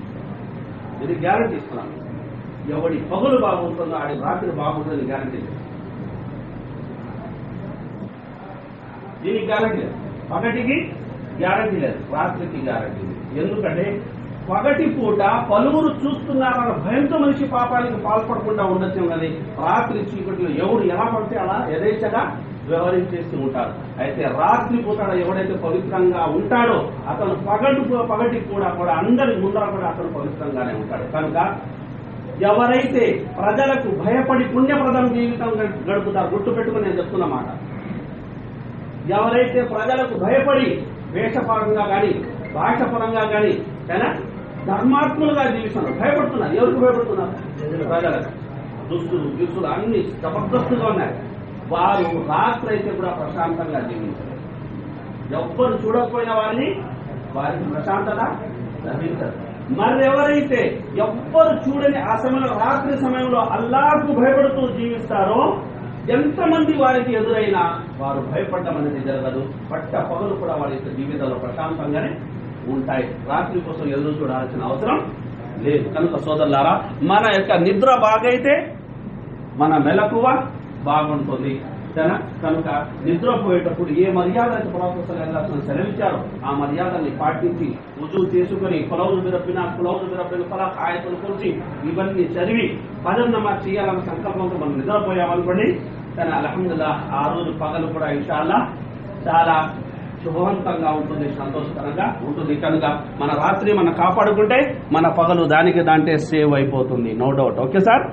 ఇది గ్యారంటీ ఇస్తున్నాను ఎవడి పగులు బాగుంటుందో ఆడి రాత్రి బాగుంటుంది గ్యారంటీ లేదు దీనికి గ్యారంటీ లేదు పగటికి గ్యారంటీ లేదు రాత్రికి గ్యారంటీ లేదు ఎందుకంటే పగటి పూట పలువురు చూస్తున్నారన్న భయంతో మనిషి పాపానికి పాల్పడకుండా ఉండొచ్చు ఉన్నది రాత్రి చీకటిలో ఎవడు ఎలా పడితే అలా యథేచ్ఛగా వ్యవహరించేస్తూ ఉంటారు అయితే రాత్రి పూట ఎవడైతే పవిత్రంగా ఉంటాడో అతను పగటి పగటి కూడా కూడా అందరి ముందర కూడా అతను పవిత్రంగానే ఉంటాడు కనుక ఎవరైతే ప్రజలకు భయపడి పుణ్యప్రదం జీవితం గ- గడుపుతారు గుర్తుపెట్టుకుని నేను చెప్తున్న మాట ఎవరైతే ప్రజలకు భయపడి వేషపరంగా కానీ భాషపరంగా కానీ కానీ ధర్మాత్ములుగా జీవిస్తున్నారు భయపడుతున్నారు ఎవరికి భయపడుతున్నారు ప్రజలకు దుస్తులు గిస్తులు అన్ని జబర్దస్తుగా ఉన్నాయి వారు రాత్రి అయితే కూడా ప్రశాంతంగా జీవించారు ఎవ్వరు చూడకపోయిన వారిని వారికి ప్రశాంతత లభించదు మరి ఎవరైతే ఎవ్వరు చూడని ఆ సమయంలో రాత్రి సమయంలో అల్లాహకు భయపడుతూ జీవిస్తారో ఎంతమంది వారికి ఎదురైనా వారు భయపడడం అనేది జరగదు పట్ట పగలు కూడా వారి యొక్క జీవితంలో ప్రశాంతంగానే ఉంటాయి రాత్రి కోసం ఎదురు చూడాల్సిన అవసరం లేదు కనుక సోదరులారా మన యొక్క నిద్ర బాగైతే మన మెలకువ బాగుంటుంది సరేనా? కనుక నిద్రపోయేటప్పుడు ఏ మర్యాద అయితే ప్రవక్త సెలవిచ్చారో ఆ మర్యాదల్ని పాటించి రుజువు చేసుకుని కులవులు బిరప్పిన కులవులు బిరప్పిన ఫలా ఆయతలు కురిచి ఇవన్నీ చదివి పదం నమాజ్ చేయాలన్న సంకల్పంతో మనం నిద్రపోయామనుకోండి కానీ అలహమ్దుల్లా ఆ రోజు పగలు కూడా ఇన్షాల్లా చాలా శుభవంతంగా ఉంటుంది సంతోషకరంగా ఉంటుంది కనుక మన రాత్రి మనం కాపాడుకుంటే మన పగలు దానికి దాంటే సేవ్ అయిపోతుంది నో డౌట్ ఓకే సార్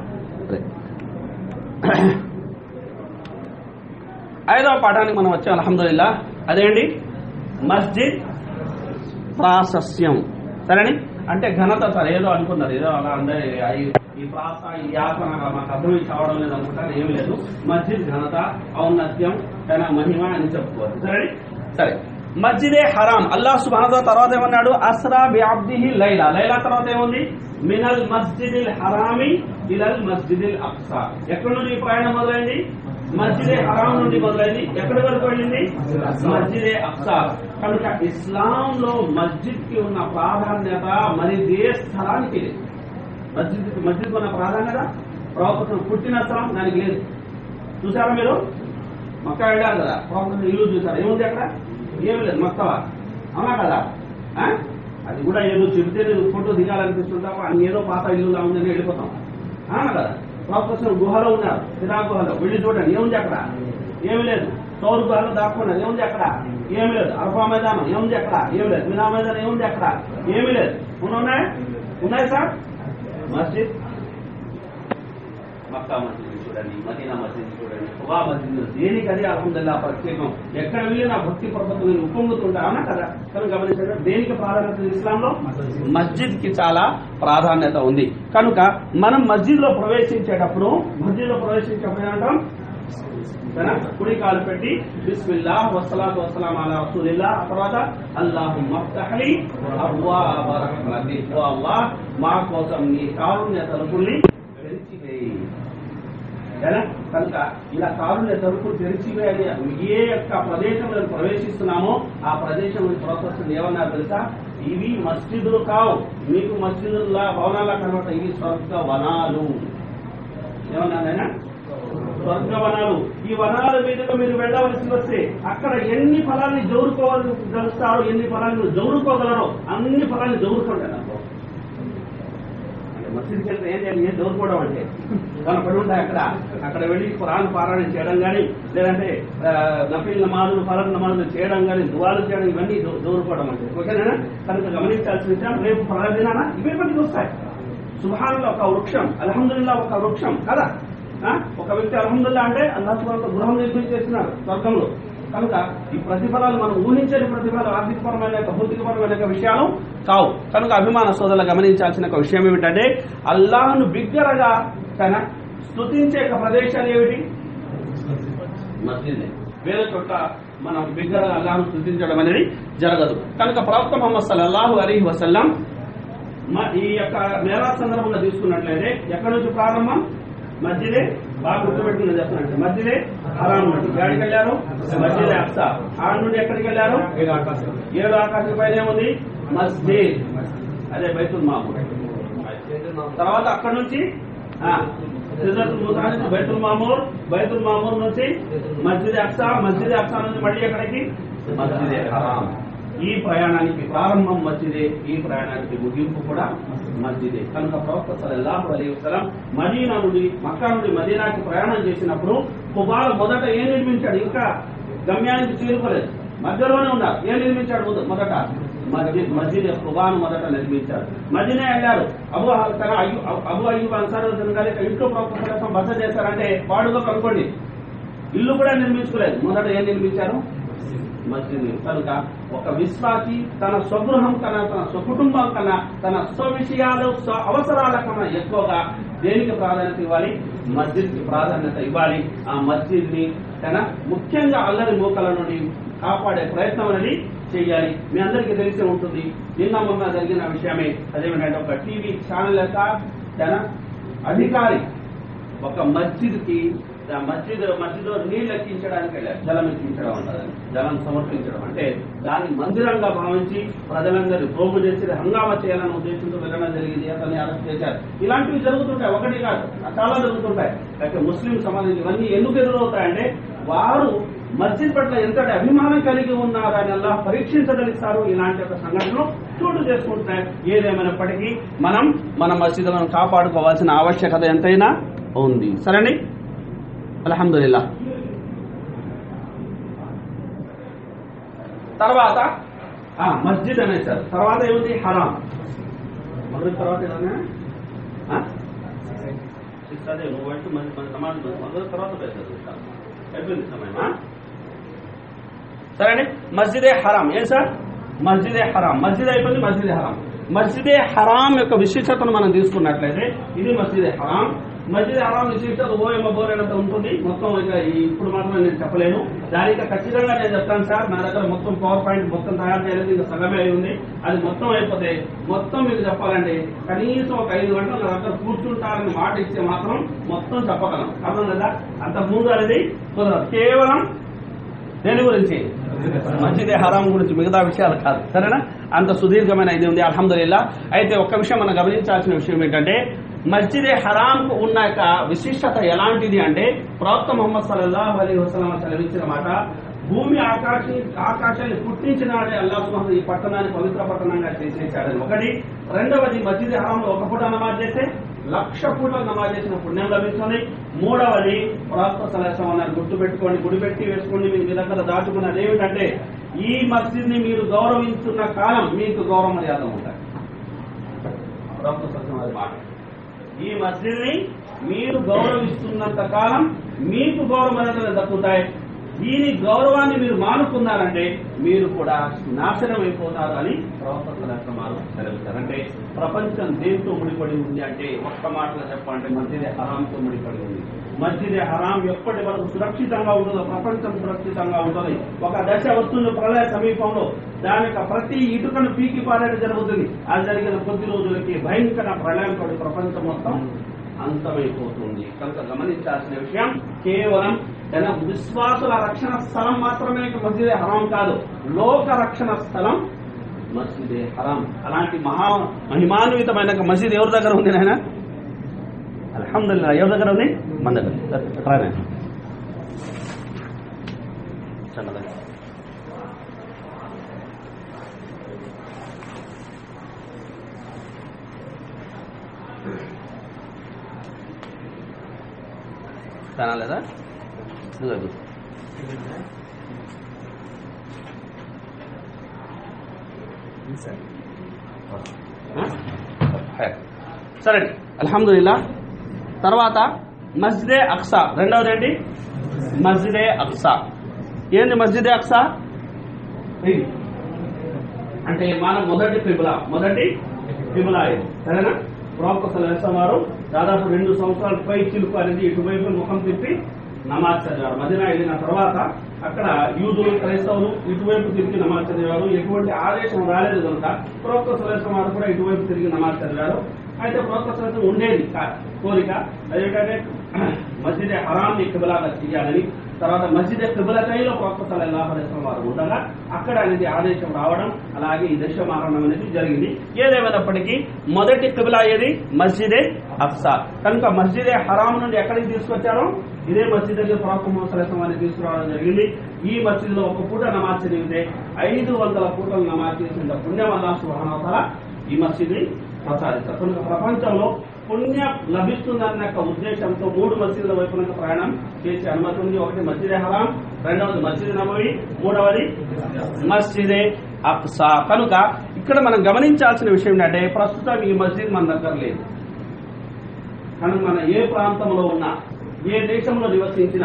ఐదవ పాఠానికి మనం వచ్చాం అల్హమ్దుల్లా అదేంటి మస్జిద్ ప్రాశస్యం సరేని అంటే ఘనత సార్ ఏదో అనుకున్నారు ఏదో అలా అంటే ఈ- ఈ ప్రాస ఈ యాపన మాకు అర్థమై కావడం లేదు అనుకుంటారు ఏమి లేదు మస్జిద్ ఘనత ఔన్నత్యం తన మహిమ అని చెప్పుకోవచ్చు సరే సరే మస్జిదే హరాం అల్లాహ్ సుబ్హానహు వ తర్వాత ఏమన్నాడు అస్రా బి అబ్దిహి లైలా లైలా తర్వాత ఏముంది మినల్ మస్జిదిల్ హరామి ఇలల్ మస్జిదిల్ అక్సా ఎక్కడి నుండి ఈ ప్రయాణం మొదలైంది మస్జిదే హరాం నుండి మొదలైంది ఎక్కడి వరకు వెళ్ళింది మస్జిదే అక్సా కనుక ఇస్లాం లో మస్జిద్ కి ఉన్న ప్రాధాన్యత మరి ఏ స్థలానికి లేదు మస్జిద్ మస్జిద్ ఉన్న ప్రాధాన్యత ప్రవక్త పుట్టిన స్థలం దానికి లేదు చూసారా మీరు మక్కా వెళ్ళారు కదా ప్రవక్త ఇల్లు చూసారా ఏముంది అక్కడ ఏమి లేదు మక్కవా అవునా కదా ఆ? అది కూడా ఏదో చెబితే నేను ఫోటో దిగాలనిపిస్తుంటాం అని ఏదో పాత ఇల్లులా ఉందని వెళ్ళిపోతాం అవునా కదా ప్రొఫెసర్ గుహలో ఉన్నారు సిరా గుహలో వెళ్ళి చూడండి ఏముంది అక్కడ ఏమి లేదు తోరు గుహలో దాక్కున్నారు ఏముంది అక్కడ ఏమి లేదు అర్ఫా మైదానం ఏముంది అక్కడ ఏమి లేదు మినా మైదానం ఏముంది అక్కడ ఏమి లేదు ఉన్నాయి ఉన్నాయి సార్ మస్జిద్ మక్కా మస్జిద్ చూడండి మదీనా మస్జిద్ చూడండి కుబా మస్జిద్ దేనికి అది అల్హమ్దుల్లా ప్రత్యేకం ఎక్కడ వెళ్ళినా భక్తి ప్రపత్తులు ఉప్పొంగుతుంటా అవునా కదా కనుక గమనించండి దేనికి ప్రాధాన్యత ఇస్లాంలో మస్జిద్ కి చాలా ప్రాధాన్యత ఉంది కనుక మనం మస్జిద్ లో ప్రవేశించేటప్పుడు మస్జిద్ లో ప్రవేశించేటప్పుడు ఏమంటాం సరేనా? కుడి కాలు పెట్టి బిస్మిల్లా వసలాతు వసలాం అలా రసూలిల్లా ఆ తర్వాత అల్లాహు మఫ్తహలి అబ్వాబ రహ్మతి ఓ అల్లాహ్ మా కోసం నీ కారుణ్య తలుపుల్ని తెరిచివేయి సరేనా? కనుక ఇలా కారుణ్య తలుపులు తెరిచివేయాలి ఏ యొక్క ప్రదేశంలో ప్రవేశిస్తున్నామో ఆ ప్రదేశంలో ప్రొఫెసర్ ఏమన్నారు తెలుసా ఇవి మస్జిదులు కావు మీకు మస్జిదుల్లా భవనాల కనబడతా ఇవి స్వర్గ వనాలు ఏమన్నారైనా స్వర్గ వనాలు ఈ వనాల మీదుగా మీరు వెళ్ళవలసి వస్తే అక్కడ ఎన్ని ఫలాన్ని జోరుకోవాలి గలుస్తారో ఎన్ని ఫలాన్ని జోరుకోగలరో అన్ని ఫలాన్ని జోరుకుంటాను అంటే మసీదుకి వెళ్తే ఏం చేయాలి ఏం జోరుకోవడం అంటే కనపడి ఉంటాయి అక్కడ అక్కడ వెళ్ళి ఖురాన్ పారాయణ చేయడం కానీ లేదంటే ఆ, నఫీల్ నమాజులు ఫలం నమాజులు చేయడం కానీ దువాలు చేయడం ఇవన్నీ జో- జోరుకోవడం అంటే ఓకేనా కనుక గమనించాల్సిన విషయం రేపు ఫలాల దినాన ఇవే పనికి వస్తాయి సుభానంలో ఒక వృక్షం అల్హమ్దుల్లా ఒక వృక్షం కదా ఆ? ఒక వ్యక్తి అల్హమ్దుల్లా అంటే అల్లా సుభాన్ గృహం నిర్మించేస్తున్నారు స్వర్గంలో కనుక ఈ ప్రతిఫలాలు మనం ఊహించని ప్రతిఫలాలు ఆర్థికపరమైన యొక్క భౌతికపరమైన యొక్క విషయాలు కావు కనుక అభిమాన సోదరులు గమనించాల్సిన ఒక విషయం ఏమిటంటే అల్లాహ్ను బిగ్గరగా తన స్తుతించే ఒక ప్రదేశాలు ఏమిటి మస్జిద్ వేరే చోట మనం బిగ్గరగా అల్లాహ్ను స్తుతించడం అనేది జరగదు కనుక ప్రవక్త మొహమ్మద్ సల్లల్లాహు అలీహి వసల్లం మ- ఈ యొక్క మేరా సందర్భంగా తీసుకున్నట్లయితే ఎక్కడి నుంచి ప్రారంభం మధ్యదే బాగా గుర్తుపెట్టుకుని చెప్తున్నట్టు మధ్యదే హరాం నుండి ఎక్కడికి వెళ్ళారు మధ్యదే అక్సా ఆ నుండి ఎక్కడికి వెళ్ళారు ఏడు ఆకాశం పైన ఏముంది మస్జిద్ అదే బైతుల్ మామూర్ తర్వాత అక్కడ నుంచి ఆ, సిద్రతుల్ ముంతహా నుంచి బైతుల్ మామూర్ బైతుల్ మామూర్ నుంచి మస్జిద్ అక్సా మస్జిద్ అక్సా నుంచి మళ్ళీ ఎక్కడికి మస్జిద్ హరాం ఈ ప్రయాణానికి ప్రారంభం మస్జిదే ఈ ప్రయాణానికి ముగింపు కూడా మస్జిదే కనుక ప్రవక్త సల్లల్లాహు అలైహి వసల్లం మదీనా నుండి మక్కా నుండి మదీనాకి ప్రయాణం చేసినప్పుడు కుబాలు మొదట ఏం నిర్మించాడు ఇంకా గమ్యానికి చేరుకోలేదు మధ్యలోనే ఉన్నారు ఏం నిర్మించాడు మొద- మొదట మస్జిద్ మస్జిద్ కుబాను మొదట నిర్మించాడు మదీనా వెళ్ళారు అబు తన అయ్యు అబు అయ్యూబ్ అన్సార్ గారి యొక్క ఇంట్లో ప్రవక్త కోసం బస చేశారంటే వాడుగా కనుకోండి ఇల్లు కూడా నిర్మించుకోలేదు మొదట ఏం నిర్మించారు మస్జిద్ కనుక ఒక విశ్వాసి తన స్వగృహం కన్నా తన స్వకుటుంబం కన్నా తన స్వ విషయాలు స్వ అవసరాల కన్నా ఎక్కువగా దేనికి ప్రాధాన్యత ఇవ్వాలి మస్జిద్ కి ప్రాధాన్యత ఇవ్వాలి ఆ మస్జిద్ ని తన ముఖ్యంగా అల్లరి మూకల నుండి కాపాడే ప్రయత్నం అనేది చేయాలి మీ అందరికీ తెలిసి ఉంటుంది నిన్న మొన్న జరిగిన విషయమే అదేమిటంటే ఒక టీవీ ఛానల్ యొక్క తన అధికారి ఒక మస్జిద్ కి ఆ మస్జిద్ మస్జిద్ నీళ్ళు ఎక్కించడానికి వెళ్ళారు జలం ఎక్కించడం అంటారు జలం సమర్పించడం అంటే దాన్ని మందిరంగా భావించి ప్రజలందరూ ప్రోగు చేసి హంగామా చేయాలనే ఉద్దేశంతో వెళ్ళడం జరిగింది అతన్ని అరెస్ట్ చేశారు ఇలాంటివి జరుగుతుంటాయి ఒకటి కాదు చాలా జరుగుతుంటాయి అయితే ముస్లిం సమాజం ఇవన్నీ ఎందుకు ఎదురవుతాయంటే వారు మస్జిద్ పట్ల ఎంతటి అభిమానం కలిగి ఉన్నారని అలా పరీక్షించగలిస్తారు ఇలాంటి ఒక సంఘటనలు చోటు చేసుకుంటాయి ఏదేమైనప్పటికీ మనం మన మసీదులను కాపాడుకోవాల్సిన ఆవశ్యకత ఎంతైనా ఉంది సరేండి అల్హమ్దుల్లా తర్వాత ఆ, మస్జిద్ అనేసారు తర్వాత ఏముంది హరాం మగరిబ్ తర్వాత ఏదన్నా ఆ? సిక్స్ అదే నువ్వు అంటే మన మన సమాజం మగరిబ్ తర్వాత పెద్దది అయిపోయింది సమయమా సరే అండి మస్జిదే హరాం ఏం సార్ మస్జిదే హరాం మస్జిద్ అయిపోయింది మస్జిదే హరాం మస్జిదే హరాం యొక్క విశిష్టతను మనం తీసుకున్నట్లయితే ఇది మస్జిదే హరాం మస్జిద్ హరాం విశిష్టత ఓఎమ్మ బోరైనంత ఉంటుంది మొత్తం ఇక ఈ- ఇప్పుడు మాత్రం నేను చెప్పలేను దానికి ఖచ్చితంగా నేను చెప్తాను సార్ నా దగ్గర మొత్తం పవర్ పాయింట్ మొత్తం తయారు చేయలేదు ఇంకా సగమే అయి ఉంది అది మొత్తం అయిపోతే మొత్తం మీకు చెప్పాలంటే కనీసం ఒక ఐదు గంటలు నా దగ్గర కూర్చుంటారని మాట ఇస్తే మాత్రం మొత్తం చెప్పగలం అర్థం కదా అంత ముందు అనేది కుదరదు కేవలం దేని గురించి మస్జిద్ హరాం గురించి మిగతా విషయాలు కాదు సరేనా అంత సుదీర్ఘమైన ఇది ఉంది అల్హమ్దుల్లా అయితే ఒక్క విషయం మనం గమనించాల్సిన విషయం ఏంటంటే మస్జిద్ హరాంకు ఉన్న యొక్క విశిష్టత ఎలాంటిది అంటే ప్రవక్త ముహమ్మద్ సల్లల్లాహు అలైహి వసల్లం సెలవించిన మాట భూమి ఆకాశం ఆకాశాన్ని పుట్టించినాడే అల్లా సుబ్హానహు ఈ పట్టణాన్ని పవిత్ర పట్టణంగా చేసేసాడని ఒకటి రెండవది మస్జిద్ హరాంలో ఒక పూట నమాజ్ చేస్తే లక్ష పూటలు నమాజ్ చేసిన పుణ్యం లభిస్తుంది మూడవది ప్రవక్త సలహం అన్నారు గుర్తు పెట్టుకోండి గుడి పెట్టి వేసుకోండి మీకు మీ దగ్గర దాచుకున్నది ఏమిటంటే ఈ మస్జిద్ ని మీరు గౌరవిస్తున్న కాలం మీకు గౌరవ మర్యాద ఉంటాయి ప్రవక్త సలహం అది మాట ఈ మస్జిద్ ని మీరు గౌరవిస్తున్నంత కాలం మీకు గౌరవ మర్యాదలు దక్కుతాయి దీని గౌరవాన్ని మీరు మానుకున్నారంటే మీరు కూడా నాశనం అయిపోతారు అని ప్రవక్త సలహమారు సెలవుతారు అంటే ప్రపంచం దేంతో ముడిపడి ఉంది అంటే ఒక్క మాటలో చెప్పాలంటే మస్జిద్ హరాంతో ముడిపడి ఉంది మస్జిద్ హరాం ఎప్పటి వరకు సురక్షితంగా ఉంటుందో ప్రపంచం సురక్షితంగా ఉంటుంది ఒక దశ వస్తుంది ప్రళయ సమీపంలో దాని యొక్క ప్రతి ఇటుకను పీకి పారేయడం జరుగుతుంది అది జరిగిన కొద్ది రోజులకి భయంకర ప్రళయంతో ప్రపంచం మొత్తం అంతమైపోతుంది కనుక గమనించాల్సిన విషయం కేవలం తన విశ్వాసుల రక్షణ స్థలం మాత్రమే మస్జిద్ హరాం కాదు లోక రక్షణ స్థలం మస్జిదే హరాం అలాంటి మహా మహిమాన్వితమైన ఒక మసీద్ ఎవరి దగ్గర ఉంది నాయన అల్హమ్దుల్లా ఎవరి దగ్గర ఉంది మన దగ్గర రా నాయన. చల్లగా. తినాలేదా ఇదిగో ఇది. హై. సరే అల్హమ్దుల్లా తర్వాత మస్జిదే అక్సా రెండవది ఏంటి మస్జిదే అక్సా ఏంది మస్జిదే అక్సా ఇది అంటే మన మొదటి త్రిబుల మొదటి త్రిబుల ఇది సరేనా ప్రవక్త సలహా వారు దాదాపు రెండు సంవత్సరాల పై చిలుపు అనేది ఇటువైపు ముఖం తిప్పి నమాజ్ చదివారు మదీనా వెళ్ళిన తర్వాత అక్కడ యూదులు క్రైస్తవులు ఇటువైపు తిరిగి నమాజ్ చదివారు ఎటువంటి ఆదేశం రాలేదు కనుక ప్రవక్త సలహా వారు కూడా ఇటువైపు తిరిగి నమాజ్ చదివారు అయితే ప్రవక్త సలహా ఉండేది కా- కోరిక అదేంటంటే మస్జిద్ హరాంని కిబలాగా చేయాలని తర్వాత మస్జిద్ కిబలకైలో ప్రవక్త సలహా అలైస్లం వారు ఉండగా అక్కడ అనేది ఆదేశం రావడం అలాగే ఈ దశ మారడం అనేది జరిగింది ఏదేమైనప్పటికీ మొదటి కిబిలా ఏది మస్జిదే అఫ్సా కనుక మస్జిదే హరాం నుండి ఎక్కడికి తీసుకొచ్చారో ఇదే మస్జిద్ దగ్గర ప్రవక్త మోసలేసం వారిని తీసుకురావడం జరిగింది ఈ మస్జిద్ లో ఒక పూట నమాజ్ చదివితే ఐదు వందల పూటలు నమాజ్ చేసిన పుణ్యం అల్లా సుహానవతల ఈ మస్జిద్ ప్రసాదిస్తారు కనుక ప్రపంచంలో పుణ్యం లభిస్తుందన్న ఒక ఉద్దేశంతో మూడు మసీదుల వైపున ప్రయాణం చేసే అనుమతి ఉంది ఒకటి మసీదే హరాం రెండవది మసీద్ నబవి మూడవది మస్జిదే అక్సా కనుక ఇక్కడ మనం గమనించాల్సిన విషయం ఏంటంటే ప్రస్తుతం ఈ మస్జిద్ మన దగ్గర లేదు కనుక మన ఏ ప్రాంతంలో ఉన్నా ఏ దేశంలో నివసించినా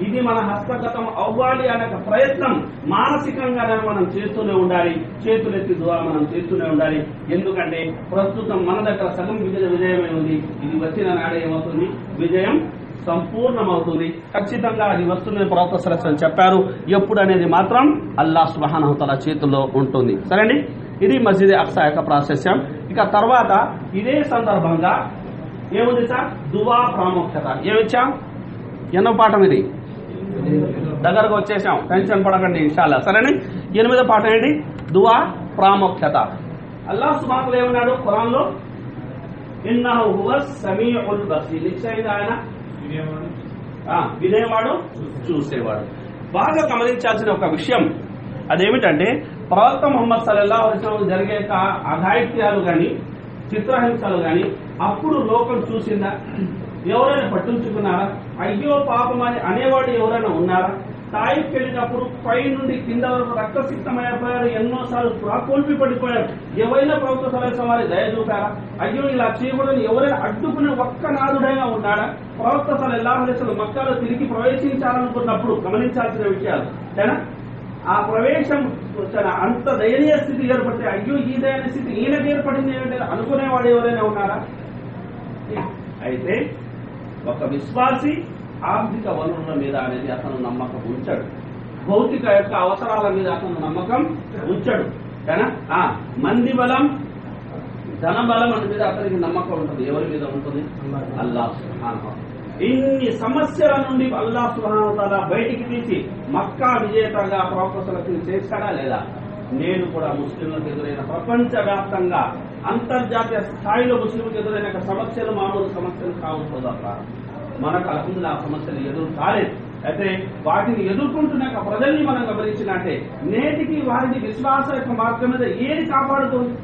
ఇది మన హస్తగతం అవ్వాలి అనే ఒక ప్రయత్నం మానసికంగానే మనం చేస్తూనే ఉండాలి చేతులెత్తి దువా మనం చేస్తూనే ఉండాలి ఎందుకంటే ప్రస్తుతం మన దగ్గర సగం విజయ విజయమే ఉంది ఇది వచ్చిన నాడే ఏమవుతుంది విజయం సంపూర్ణమవుతుంది ఖచ్చితంగా అది వస్తుందని ప్రవక్త సరస్వతం చెప్పారు ఎప్పుడు అనేది మాత్రం అల్లా సుబహానహతల చేతుల్లో ఉంటుంది సరేండి ఇది మసీద్ అక్సా యొక్క ప్రాశస్యం ఇక తర్వాత ఇదే సందర్భంగా ఏముంది సార్ దువా ప్రాముఖ్యత ఏమిచ్చాం ఎన్నో పాఠం ఇది దగ్గరకు వచ్చేసాం టెన్షన్ పడకండి ఇన్షాల్లా సరేనే ఎనిమిదో పాఠం ఏంటి దువా ప్రాముఖ్యత అల్లా సుబాతులు ఏమన్నాడు ఖురాన్లో ఇన్నహు హువ సమీఉల్ బసీర్ నిశ్చయంగా ఆయన ఆ, వినేవాడు చూసేవాడు బాగా గమనించాల్సిన ఒక విషయం అదేమిటంటే ప్రవక్త ముహమ్మద్ సల్లల్లా వసలం జరిగే యొక్క అఘాయిత్యాలు గాని చిత్రహింసలు గాని అప్పుడు లోకం చూసిందా ఎవరైనా పట్టించుకున్నారా అయ్యో పాపం అని అనేవాడు ఎవరైనా ఉన్నారా తాయికి వెళ్ళినప్పుడు పై నుండి కింద వరకు రక్తసిక్తమైపోయారు ఎన్నోసార్లు ప్రాకోల్పి పడిపోయారు ఎవరైనా ప్రభుత్వ సమావేశం వారి దయ చూపారా అయ్యో ఇలా చేయకూడదని ఎవరైనా అడ్డుకునే ఒక్క నాదుడైనా ఉన్నాడా ప్రవక్త సలు ఎలా మక్కాలో తిరిగి ప్రవేశించాలనుకున్నప్పుడు గమనించాల్సిన విషయాలు సరేనా ఆ ప్రవేశం తన అంత దయనీయ స్థితి ఏర్పడితే అయ్యో ఈ దయనీయ స్థితి ఈయనకి ఏర్పడింది ఏంటంటే అనుకునేవాడు ఎవరైనా ఉన్నారా అయితే ఒక విశ్వాసి ఆర్థిక వనరుల మీద అనేది అతను నమ్మకం ఉంచాడు భౌతిక యొక్క అవసరాల మీద అతను నమ్మకం ఉంచాడు కానీ ఆ మంది బలం ధన బలం అనే మీద అతనికి నమ్మకం ఉంటుంది ఎవరి మీద ఉంటుంది అల్లాహ్ సుబ్హానహు వతాలా. ఇన్ని సమస్యల నుండి అల్లాహ్ సుబ్హానహు వతాలా బయటికి తీసి మక్కా విజేతగా ప్రవక్తలకు చేస్తాడా లేదా నేను కూడా ముస్లింలకు ఎదురైన ప్రపంచ వ్యాప్తంగా అంతర్జాతీయ స్థాయిలో ముస్లింలకు ఎదురైన ఒక సమస్యలు మామూలు సమస్యలు కావు సోదరులారా. మనకు అలహందుల ఆ సమస్యలు ఎదురు కాలేదు అయితే వాటిని ఎదుర్కొంటున్న యొక్క ప్రజల్ని మనం గమనించినట్టే నేటికి వారిని విశ్వాస యొక్క మార్గం మీద ఏది కాపాడుతుంది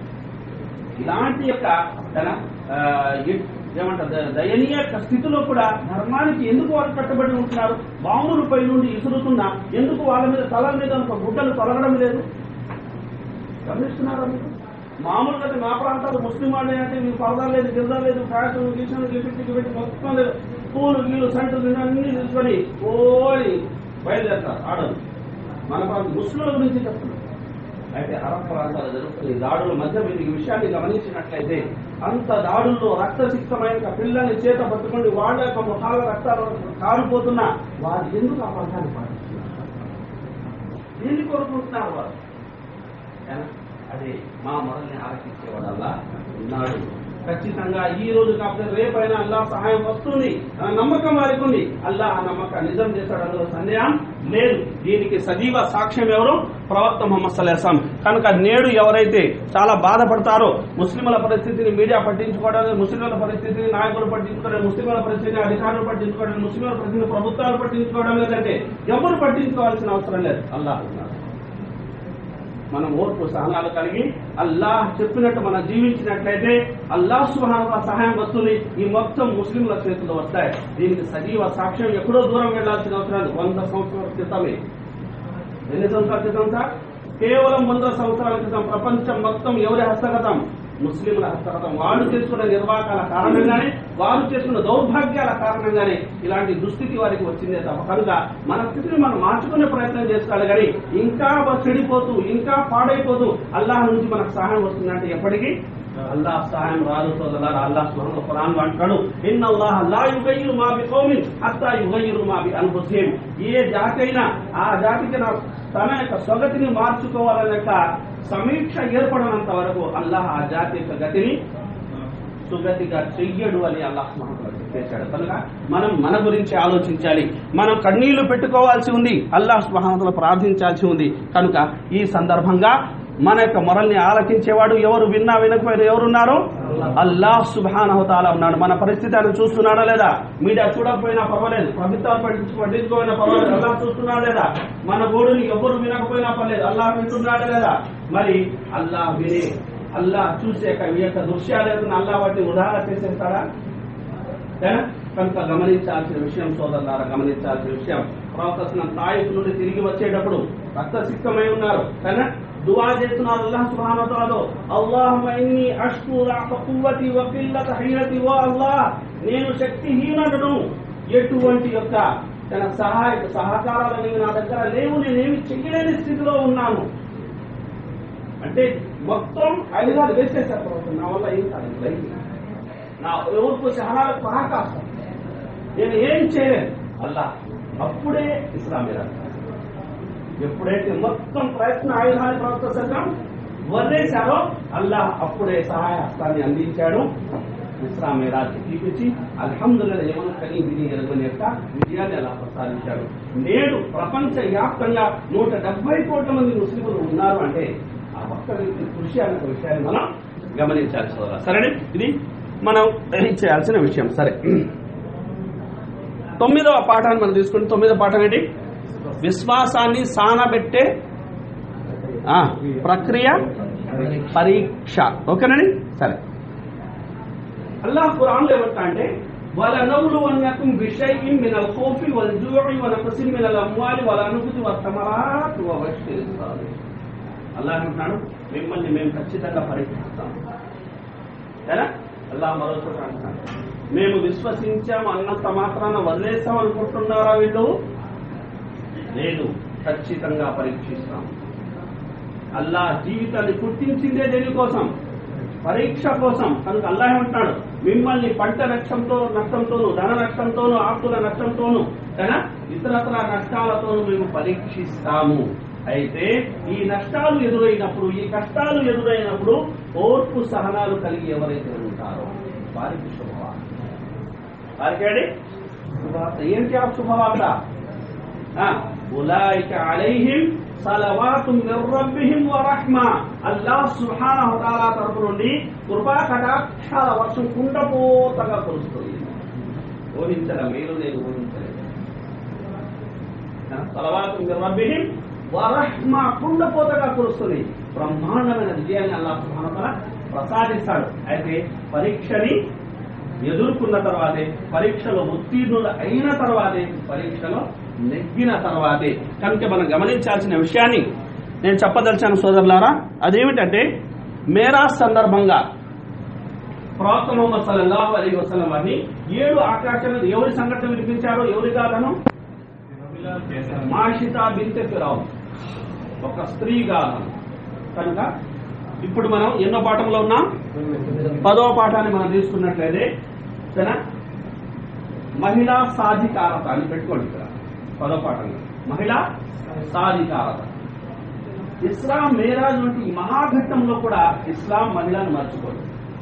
ఇలాంటి యొక్క తన ఆ, ఎ- ఏమంటారు ద- దయనీయ యొక్క స్థితిలో కూడా ధర్మానికి ఎందుకు వారు కట్టుబడి ఉంటున్నారు బాంబులు పై నుండి ఇసురుతున్నా ఎందుకు వాళ్ళ మీద తల మీద ఒక గుడ్డలు తొలగడం లేదు గమనిస్తున్నారా మీరు మామూలుగా అయితే మా ప్రాంతాలు ముస్లిం వాళ్ళే అంటే మీకు పరదాలు లేదు గిరదాలు లేదు ఫ్యాషన్ గిషన్ గిఫ్ట్ గిఫ్ట్ మొత్తం లేదు పూలు గీలు సెంటర్ అన్ని తీసుకొని ఓడి బయలుదేరతారు ఆడలు మన ప్రాంతం ముస్లింల గురించి చెప్తున్నారు అయితే అరబ్ ప్రాంతాలు జరుగుతున్న ఈ దాడుల మధ్య మీరు ఈ విషయాన్ని గమనించినట్లయితే అంత దాడుల్లో రక్తసిక్తమైన పిల్లల్ని చేత పట్టుకొని వాళ్ళ యొక్క ముఖాల రక్తాలు కారిపోతున్నా వారు ఎందుకు ఆ పథకాన్ని పాటిస్తున్నారు దేన్ని కోరుకుంటున్నారు వారు ఏనా? అదే మా మొరల్ని ఆలకించేవాడల్లా ఉన్నాడు ఖచ్చితంగా ఈ రోజు కాకపోతే రేపైనా అల్లా సహాయం వస్తుంది ఆ నమ్మకం వారికి ఉంది అల్లా ఆ నమ్మకాన్ని నిజం చేస్తాడు అందులో సందేహం లేదు దీనికి సజీవ సాక్ష్యం ఎవరు ప్రవక్త ముహమ్మద్ సల్లాహం కనుక నేడు ఎవరైతే చాలా బాధపడతారో ముస్లింల పరిస్థితిని మీడియా పట్టించుకోవడం లేదు ముస్లింల పరిస్థితిని నాయకులు పట్టించుకోవడం ముస్లింల పరిస్థితిని అధికారులు పట్టించుకోవడం ముస్లింల పరిస్థితిని ప్రభుత్వాలు పట్టించుకోవడం లేదంటే ఎవరు పట్టించుకోవాల్సిన అవసరం లేదు అల్లాహ్ ఉన్నాడు మనం ఓర్పు సహనాలు కలిగి అల్లాహ్ చెప్పినట్టు మనం జీవించినట్లయితే అల్లాహ్ సుహాన సహాయం వస్తుంది ఈ మొత్తం ముస్లింల చేతుల్లో వస్తాయి దీనికి సజీవ సాక్ష్యం ఎక్కడో దూరం వెళ్లాల్సిన అవసరం లేదు. వంద సంవత్సరాల క్రితమే ఎన్ని సంవత్సరాల క్రితం సార్ కేవలం వంద సంవత్సరాల క్రితం ప్రపంచం మొత్తం ఎవరి హస్తగతం ముస్లింల హస్తగతం వాళ్ళు చేసుకున్న నిర్వాకాల కారణంగానే వారు చేసుకున్న దౌర్భాగ్యాల కారణంగానే ఇలాంటి దుస్థితి వారికి వచ్చిందే తప్ప కనుక మన స్థితిని మనం మార్చుకునే ప్రయత్నం చేసుకోవాలి కానీ ఇంకా చెడిపోతూ ఇంకా పాడైపోతూ అల్లాహ్ నుంచి మనకు సహాయం వస్తుందంటే ఎప్పటికీ అల్లాహ్ సహాయం రాదు సోదరులారా అల్లాహ్ సుబ్హానహు ఖురాన్ అంటాడు ఇన్న అల్లాహ్ లా యుగయ్యిరు మా బి కౌమిన్ హత్తా యుగయ్యిరు మా బి అన్ఫుసిహిం ఏ జాతి అయినా ఆ జాతికి నా తన యొక్క సొగతిని మార్చుకోవాలనే యొక్క సమీక్ష ఏర్పడనంత వరకు అల్లాహ్ ఆ జాతి యొక్క గతిని సుగతిగా చెయ్యడు అని అల్లాహ్ సుబ్హానహు చెప్పేశాడు కనుక మనం మన గురించి ఆలోచించాలి మనం కన్నీళ్లు పెట్టుకోవాల్సి ఉంది అల్లాహ్ సుబ్హానహు ప్రార్థించాల్సి ఉంది కనుక ఈ సందర్భంగా మన యొక్క మొరల్ని ఆలకించేవాడు ఎవరు విన్నా వినకపోయినా ఎవరున్నారు అల్లాహ్ సుబ్హానహు తాలా ఉన్నాడు మన పరిస్థితి ఆయన చూస్తున్నాడా లేదా మీడియా చూడకపోయినా పర్వాలేదు ప్రభుత్వాలు పట్టించు పట్టించుకోకపోయినా పర్వాలేదు అల్లాహ్ చూస్తున్నాడా లేదా మన గోడుని ఎవరు వినకపోయినా పర్లేదు అల్లాహ్ వింటున్నాడా లేదా మరి అల్లాహ్ వినే అల్లాహ్ చూసే ఈ యొక్క దృశ్యాలను అల్లాహ్ వాటిని ఉదాహరణ చేసేస్తాడా ఏనా? కనుక గమనించాల్సిన విషయం సోదరులారా గమనించాల్సిన విషయం ప్రవక్త తాయిఫ్ నుండి తిరిగి వచ్చేటప్పుడు రక్తసిక్తమై ఉన్నారు కానీ దువా చేస్తున్నారు అల్లాహ్ సుబ్హానహు వ తఆలా అల్లాహుమ్మ ఇన్ని అష్కు రఅఫ కువ్వతి వ కిల్లత హీలతి వా అల్లాహ్ నేను శక్తిహీనుడను ఎటువంటి యొక్క తన సహాయ సహకారాలు అనేవి నా దగ్గర లేవు నేనేమి చెయ్యలేని స్థితిలో ఉన్నాను అంటే మొత్తం ఆయుధాలు వేసేసారు ప్రభుత్వం నా వల్ల ఏం కాదు ఇంకా లైఫ్ నా ఎవరికి సహనాలకు పరాకాశం నేను ఏం చేయలేను అల్లా అప్పుడే ఇస్లాం మీద ఎప్పుడైతే మొత్తం ప్రయత్న ఆయుధాన్ని ప్రవక్త సంఘం వదిలేశారో అల్లా అప్పుడే సహాయ హస్తాన్ని అందించాడు ఇస్లాం మీరాజ్కి తీపిచ్చి అల్హమ్దుల్లా యమన్ కనీ విని ఎరుగని యొక్క విజయాన్ని అలా ప్రసాదించాడు నేడు ప్రపంచ వ్యాప్తంగా నూట డెబ్బై కోట్ల మంది ముస్లింలు ఉన్నారు అంటే ఆ ఒక్క వ్యక్తి కృషి అనే ఒక విషయాన్ని మనం గమనించాలి సోదరా సరే ఇది మనం గ్రహించాల్సిన విషయం సరే తొమ్మిదవ పాఠాన్ని మనం తీసుకుని తొమ్మిదవ పాఠం ఏంటి విశ్వాసాన్ని సానబెట్టే ఆ, ప్రక్రియ పరీక్ష ఓకేనండి సరే అల్లాహ్ ఖురాన్లో ఏమంటా అంటే وَلَنَبْلُوَنَّكُمْ بِشَيْءٍ مِنَ الْخَوْفِ وَالْجُوعِ وَنَقْصٍ مِنَ الْأَمْوَالِ وَالْأَنْفُسِ وَالثَّمَرَاتِ وَبَشِّرِ الصَّابِرِينَ అల్లాహ్ అంటున్నాడు మిమ్మల్ని మేము ఖచ్చితంగా పరీక్షిస్తాం కదా అల్లాహ్ మరో చోట అంటున్నాడు మేము విశ్వసించాము అన్నంత మాత్రాన వదిలేస్తాం అనుకుంటున్నారా వీళ్ళు లేదు ఖచ్చితంగా పరీక్షిస్తాం అల్లా జీవితాన్ని పుట్టించిందే దేనికోసం పరీక్ష కోసం కనుక అల్లాహ్ అంటున్నాడు మిమ్మల్ని పంట నష్టంతో నష్టంతోను ధన నష్టంతోను ఆస్తుల నష్టంతోను కదా ఇతరత్ర నష్టాలతోను మేము పరీక్షిస్తాము అయితే ఈ నష్టాలు ఎదురైనప్పుడు ఈ కష్టాలు ఎదురైనప్పుడు ఓర్పు సహనాలు కలిగి ఎవరైతే ఉంటారో వారికి శుభవార్త వారికి ఏంటి? శుభవార్త ఏంటి ఆ శుభవార్త ఉలాయిక అలైహిం సలవాతు మిర్ రబ్బిహిం వ రహ్మ అల్లాహ్ సుబ్హానహు వ తఆలా తరపు నుండి కృపా కటాక్షాల వర్షం కుండపోతగా కురుస్తుంది ఊహించడం మీరు నేను ఊహించలేదు సలవాతు మిర్ రబ్బిహిం వ రహ్మ కుండపోతగా కురుస్తుంది బ్రహ్మాండమైన విజయాన్ని అల్లాహ్ సుబ్హానహు వ తఆలా ప్రసాదిస్తాడు అయితే పరీక్షని ఎదుర్కొన్న తర్వాతే పరీక్షలో ఉత్తీర్ణులు అయిన తర్వాతే పరీక్షలో నెగ్గిన తర్వాతే కనుక మనం గమనించాల్సిన విషయాన్ని నేను చెప్పదలిచాను సోదరులారా అదేమిటంటే మేరా సందర్భంగా ప్రవక్త మొహమ్మద్ సల్లల్లాహు అలీ వసల్లం వారిని ఏడు ఆకాశాలను ఎవరి సంఘటన వినిపించారో ఎవరి గాథను మాషితా బింతె ఫిరావు ఒక స్త్రీ గాథను కనుక ఇప్పుడు మనం ఎన్నో పాఠంలో ఉన్నాం పదో పాఠాన్ని మనం తీసుకున్నట్లయితే సరేనా మహిళా సాధికారత అని పెట్టుకోండి ఇక్కడ పదో పాఠంలో మహిళా సాధికారత ఇస్లాం మేరాజ్ వంటి ఈ మహాఘట్టంలో కూడా ఇస్లాం మహిళను మర్చిపోదు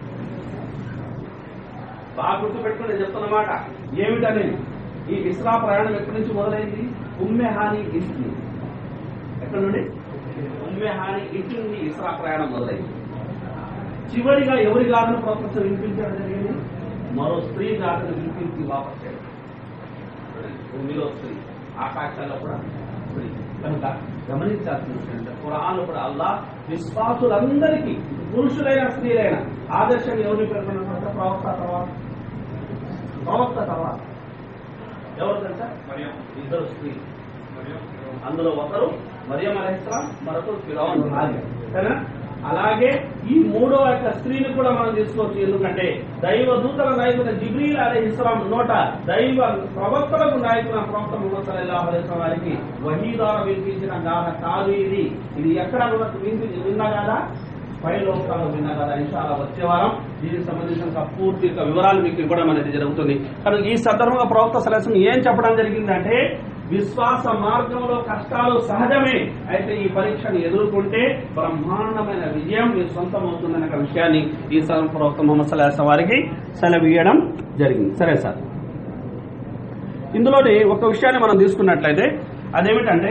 బాగా గుర్తుపెట్టుకుని నేను చెప్తున్నమాట ఏమిటనేది ఈ ఇస్లా ప్రయాణం ఎక్కడి నుంచి మొదలైంది ఉమ్మెహాని ఇంటి ఎక్కడి నుండి ఉమ్మెహాని ఇంటి నుండి ఇస్రా ప్రయాణం మొదలైంది చివరిగా ఎవరి గాథను ప్రొఫెసర్ వినిపించడం జరిగింది మరో స్త్రీ గాథను వినిపించి వాపస్ చేయడం భూమిలో స్త్రీ ఆకాశాల్లో కూడా స్త్రీ కనుక గమనించాల్సిన విషయం అంటే ఖురాన్ కూడా అల్లా విశ్వాసులందరికీ పురుషులైన స్త్రీలైన ఆదర్శం ఎవరిని పేర్కొన్నట్టు ప్రవక్త తర్వాత ప్రవక్త తర్వాత ఎవరు తెలుసా ఇద్దరు స్త్రీ అందులో ఒకరు మరియం అలహిస్లాం మరొకరు ఫిరౌన్ భార్య సరేనా అలాగే ఈ మూడో యొక్క స్త్రీని కూడా మనం తీసుకోవచ్చు ఎందుకంటే దైవ దూతల నాయకుల జిబ్రీల్ అలీ ఇస్లాం నోట దైవ ప్రవక్తలకు నాయకుల ప్రవక్త ముహమ్మద్ సల్లల్లాహు అలైహి వసల్లం వారికి వహీ ద్వారా వినిపించిన గాథ కాదు ఇది ఇది ఎక్కడ కూడా వినిపి విన్నా కదా పైలోకాలు విన్నా కదా ఇన్షాల్లా వచ్చే వారం దీనికి సంబంధించిన పూర్తి యొక్క వివరాలు మీకు ఇవ్వడం అనేది జరుగుతుంది కనుక ఈ సందర్భంగా ప్రవక్త సలహం ఏం చెప్పడం జరిగిందంటే విశ్వాస మార్గంలో కష్టాలు సహజమే అయితే ఈ పరీక్షను ఎదుర్కొంటే బ్రహ్మాండమైన విజయం మీ సొంతం అవుతుందనే ఒక విషయాన్ని ఈ సందర్భంగా ప్రవక్త ముహమ్మద్ సల్లాహం వారికి సెలవీయడం జరిగింది సరే సార్ ఇందులోని ఒక విషయాన్ని మనం తీసుకున్నట్లయితే అదేమిటంటే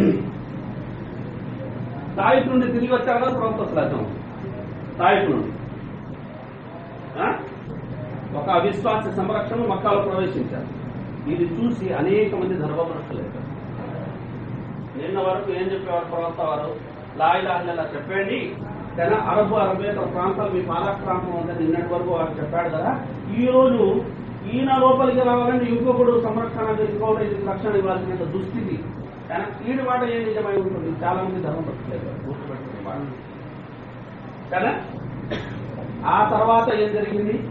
తాయిఫ్ నుండి తిరిగి వచ్చారు కదా ప్రవక్త సలహం తాయిఫ్ నుండి ఆ? ఒక అవిశ్వాస సంరక్షణ మక్కాలో ప్రవేశించారు ఇది చూసి అనేక మంది ధర్మభ్రష్టులు అయిపోయారు నిన్న వరకు ఏం చెప్పేవారు ప్రవక్త వారు లాయిలా చెప్పండి కానీ అరబ్ అరబేతర ప్రాంతాలు మీ పాలక ప్రాంతం ఉందని నిన్నటి వరకు వారు చెప్పాడు కదా ఈ రోజు ఈయన లోపలికి రావాలంటే ఇంకొకడు సంరక్షణ ఇంకొకటి ఇది రక్షణ ఇవ్వాల్సిన దుస్థితి కానీ ఈడి మాట ఏం నిజమై ఉంటుంది చాలా మంది ధర్మభ్రష్టులు అయిపోయారు గుర్తుపెట్టుకునే మాట కదా ఆ తర్వాత ఏం జరిగింది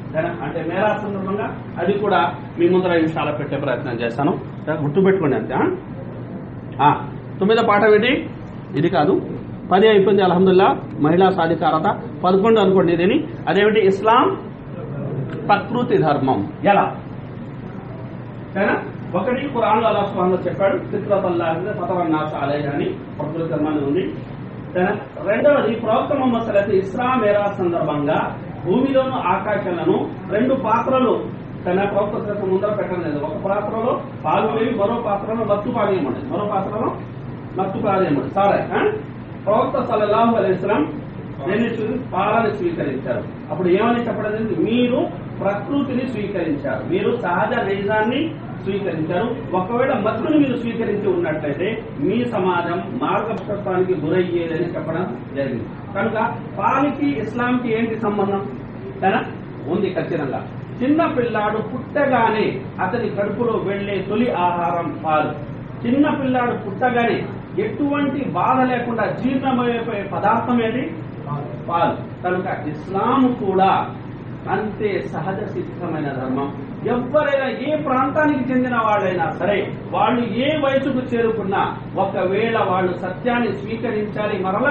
సరేనా? అంటే మేరా సందర్భంగా అది కూడా మీ ముందర నిమిషాల పెట్టే ప్రయత్నం చేస్తాను సరే, గుర్తుపెట్టుకోండి అంతే ఆ? ఆ, తొమ్మిదో పాఠం ఏంటి ఇది కాదు పది అయిపోయింది అల్హమ్దుల్లా మహిళా సాధికారత పదకొండు అనుకోండి ఇదేని అదేమిటి ఇస్లాం ప్రకృతి ధర్మం ఎలా సరేనా ఒకటి ఖురాన్లో అల్లాహ్ సుబ్హానహు చెప్పాడు ఫిత్రత్ అల్లాహ్ ఫతవన్నాస అలైహి అని ప్రకృతి ధర్మాన్ని ఉంది సరేనా రెండవది ప్రవక్త మొహమ్మద్ సలహ్ ఇస్రా మేరా సందర్భంగా భూమిలోను ఆకాశాలను రెండు పాత్రలు తన ప్రవక్త సలహ్ ముందర పెట్టడం లేదు ఒక పాత్రలో పాలు వేవి మరో పాత్రలో మత్తు పాడేయమండి మరో పాత్రలో మత్తు పాడేయమండి సరే ఆ? ప్రవక్త సల్లల్లాహు అలైహి వసల్లం దేన్ని స్వీ- పాలన స్వీకరించారు అప్పుడు ఏమని చెప్పడం జరిగింది? మీరు ప్రకృతిని స్వీకరించారు మీరు సహజ నైజాన్ని స్వీకరించారు ఒకవేళ మత్తుని మీరు స్వీకరించి ఉన్నట్లయితే మీ సమాజం మార్గభ్రష్టానికి గురయ్యేదని చెప్పడం జరిగింది కనుక పాలికి ఇస్లాంకి ఏంటి సంబంధం కదా ఉంది ఖచ్చితంగా చిన్న పిల్లాడు పుట్టగానే అతని కడుపులో వెళ్లే తొలి ఆహారం పాలు చిన్న పిల్లాడు పుట్టగానే ఎటువంటి బాధ లేకుండా జీర్ణమైపోయే పదార్థం ఏది పాలు కనుక ఇస్లాం కూడా అంతే సహజ సిద్ధమైన ధర్మం ఎవరైనా ఏ ప్రాంతానికి చెందిన వాళ్ళైనా సరే వాళ్ళు ఏ వయసుకు చేరుకున్నా ఒకవేళ వాళ్ళు సత్యాన్ని స్వీకరించాలి మరలా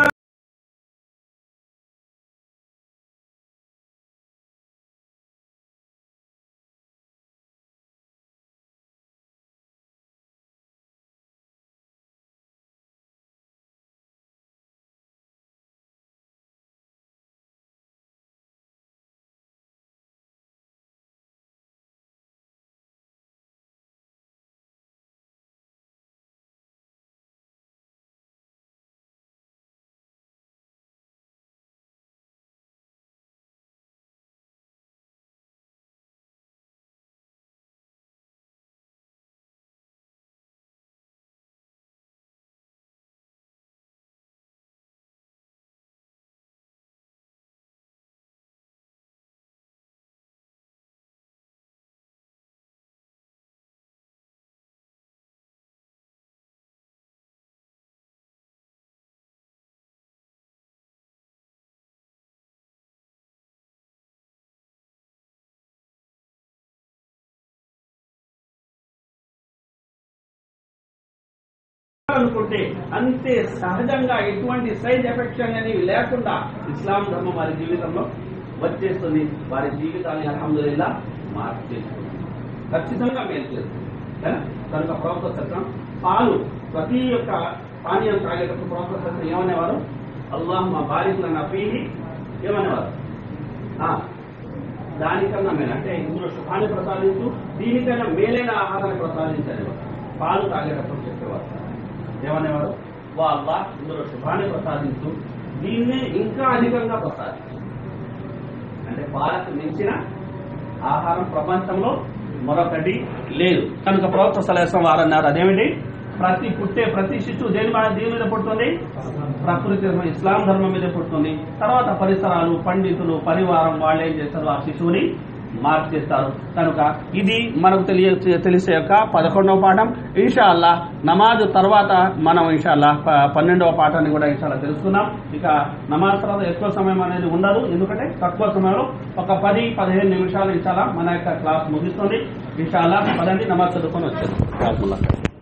అనుకుంటే అంతే సహజంగా ఎటువంటి సైడ్ ఎఫెక్ట్స్ అనేవి లేకుండా ఇస్లాం ధర్మం వారి జీవితంలో వచ్చేస్తుంది వారి జీవితాన్ని అల్హమ్దుల్లా మార్చేస్తుంది ఖచ్చితంగా మేలు చేస్తుంది కదా? కనుక ప్రవక్త చట్టం పాలు ప్రతి ఒక్క పానీయం తాగేటప్పుడు ప్రవక్త చట్టం ఏమనేవారు అల్లాహ్ మా బాలికలను అపీహి ఏమనేవారు ఆ, దానికన్నా మేలు అంటే ఇందులో శుభాన్ని ప్రసాదించు దీనికైనా మేలైన ఆహారాన్ని ప్రసాదించనేవారు పాలు తాగేటప్పుడు చెప్పేవారు ఏమనేవారు వా అల్లా ఇందులో శుభాన్ని ప్రసాదించు దీన్నే ఇంకా అధికంగా ప్రసాదించు అంటే పాలకు మించిన ఆహారం ప్రపంచంలో మరొకటి లేదు కనుక ప్రవక్త సలహం వారు అన్నారు అదేమిటి ప్రతి పుట్టే ప్రతి శిశువు దేని మీద దేని మీద పుడుతుంది ప్రకృతి ధర్మం ఇస్లాం ధర్మం మీద పుడుతుంది తర్వాత పరిసరాలు పండితులు పరివారం వాళ్ళు ఏం చేస్తారు ఆ శిశువుని మార్చేస్తారు కనుక ఇది మనకు తెలియ తెలిసే యొక్క పదకొండవ పాఠం ఇన్షా అల్లా నమాజ్ తర్వాత మనం ఇన్షా అల్లా ప- పన్నెండవ పాఠాన్ని కూడా ఇన్షా అల్లా తెలుసుకుందాం ఇక నమాజ్ తర్వాత ఎక్కువ సమయం అనేది ఉండదు ఎందుకంటే తక్కువ సమయంలో ఒక పది పదిహేను నిమిషాలు ఇన్షా అల్లా మన యొక్క క్లాస్ ముగిస్తుంది ఇన్షా అల్లా పదండి నమాజ్ చదువుకొని వచ్చేది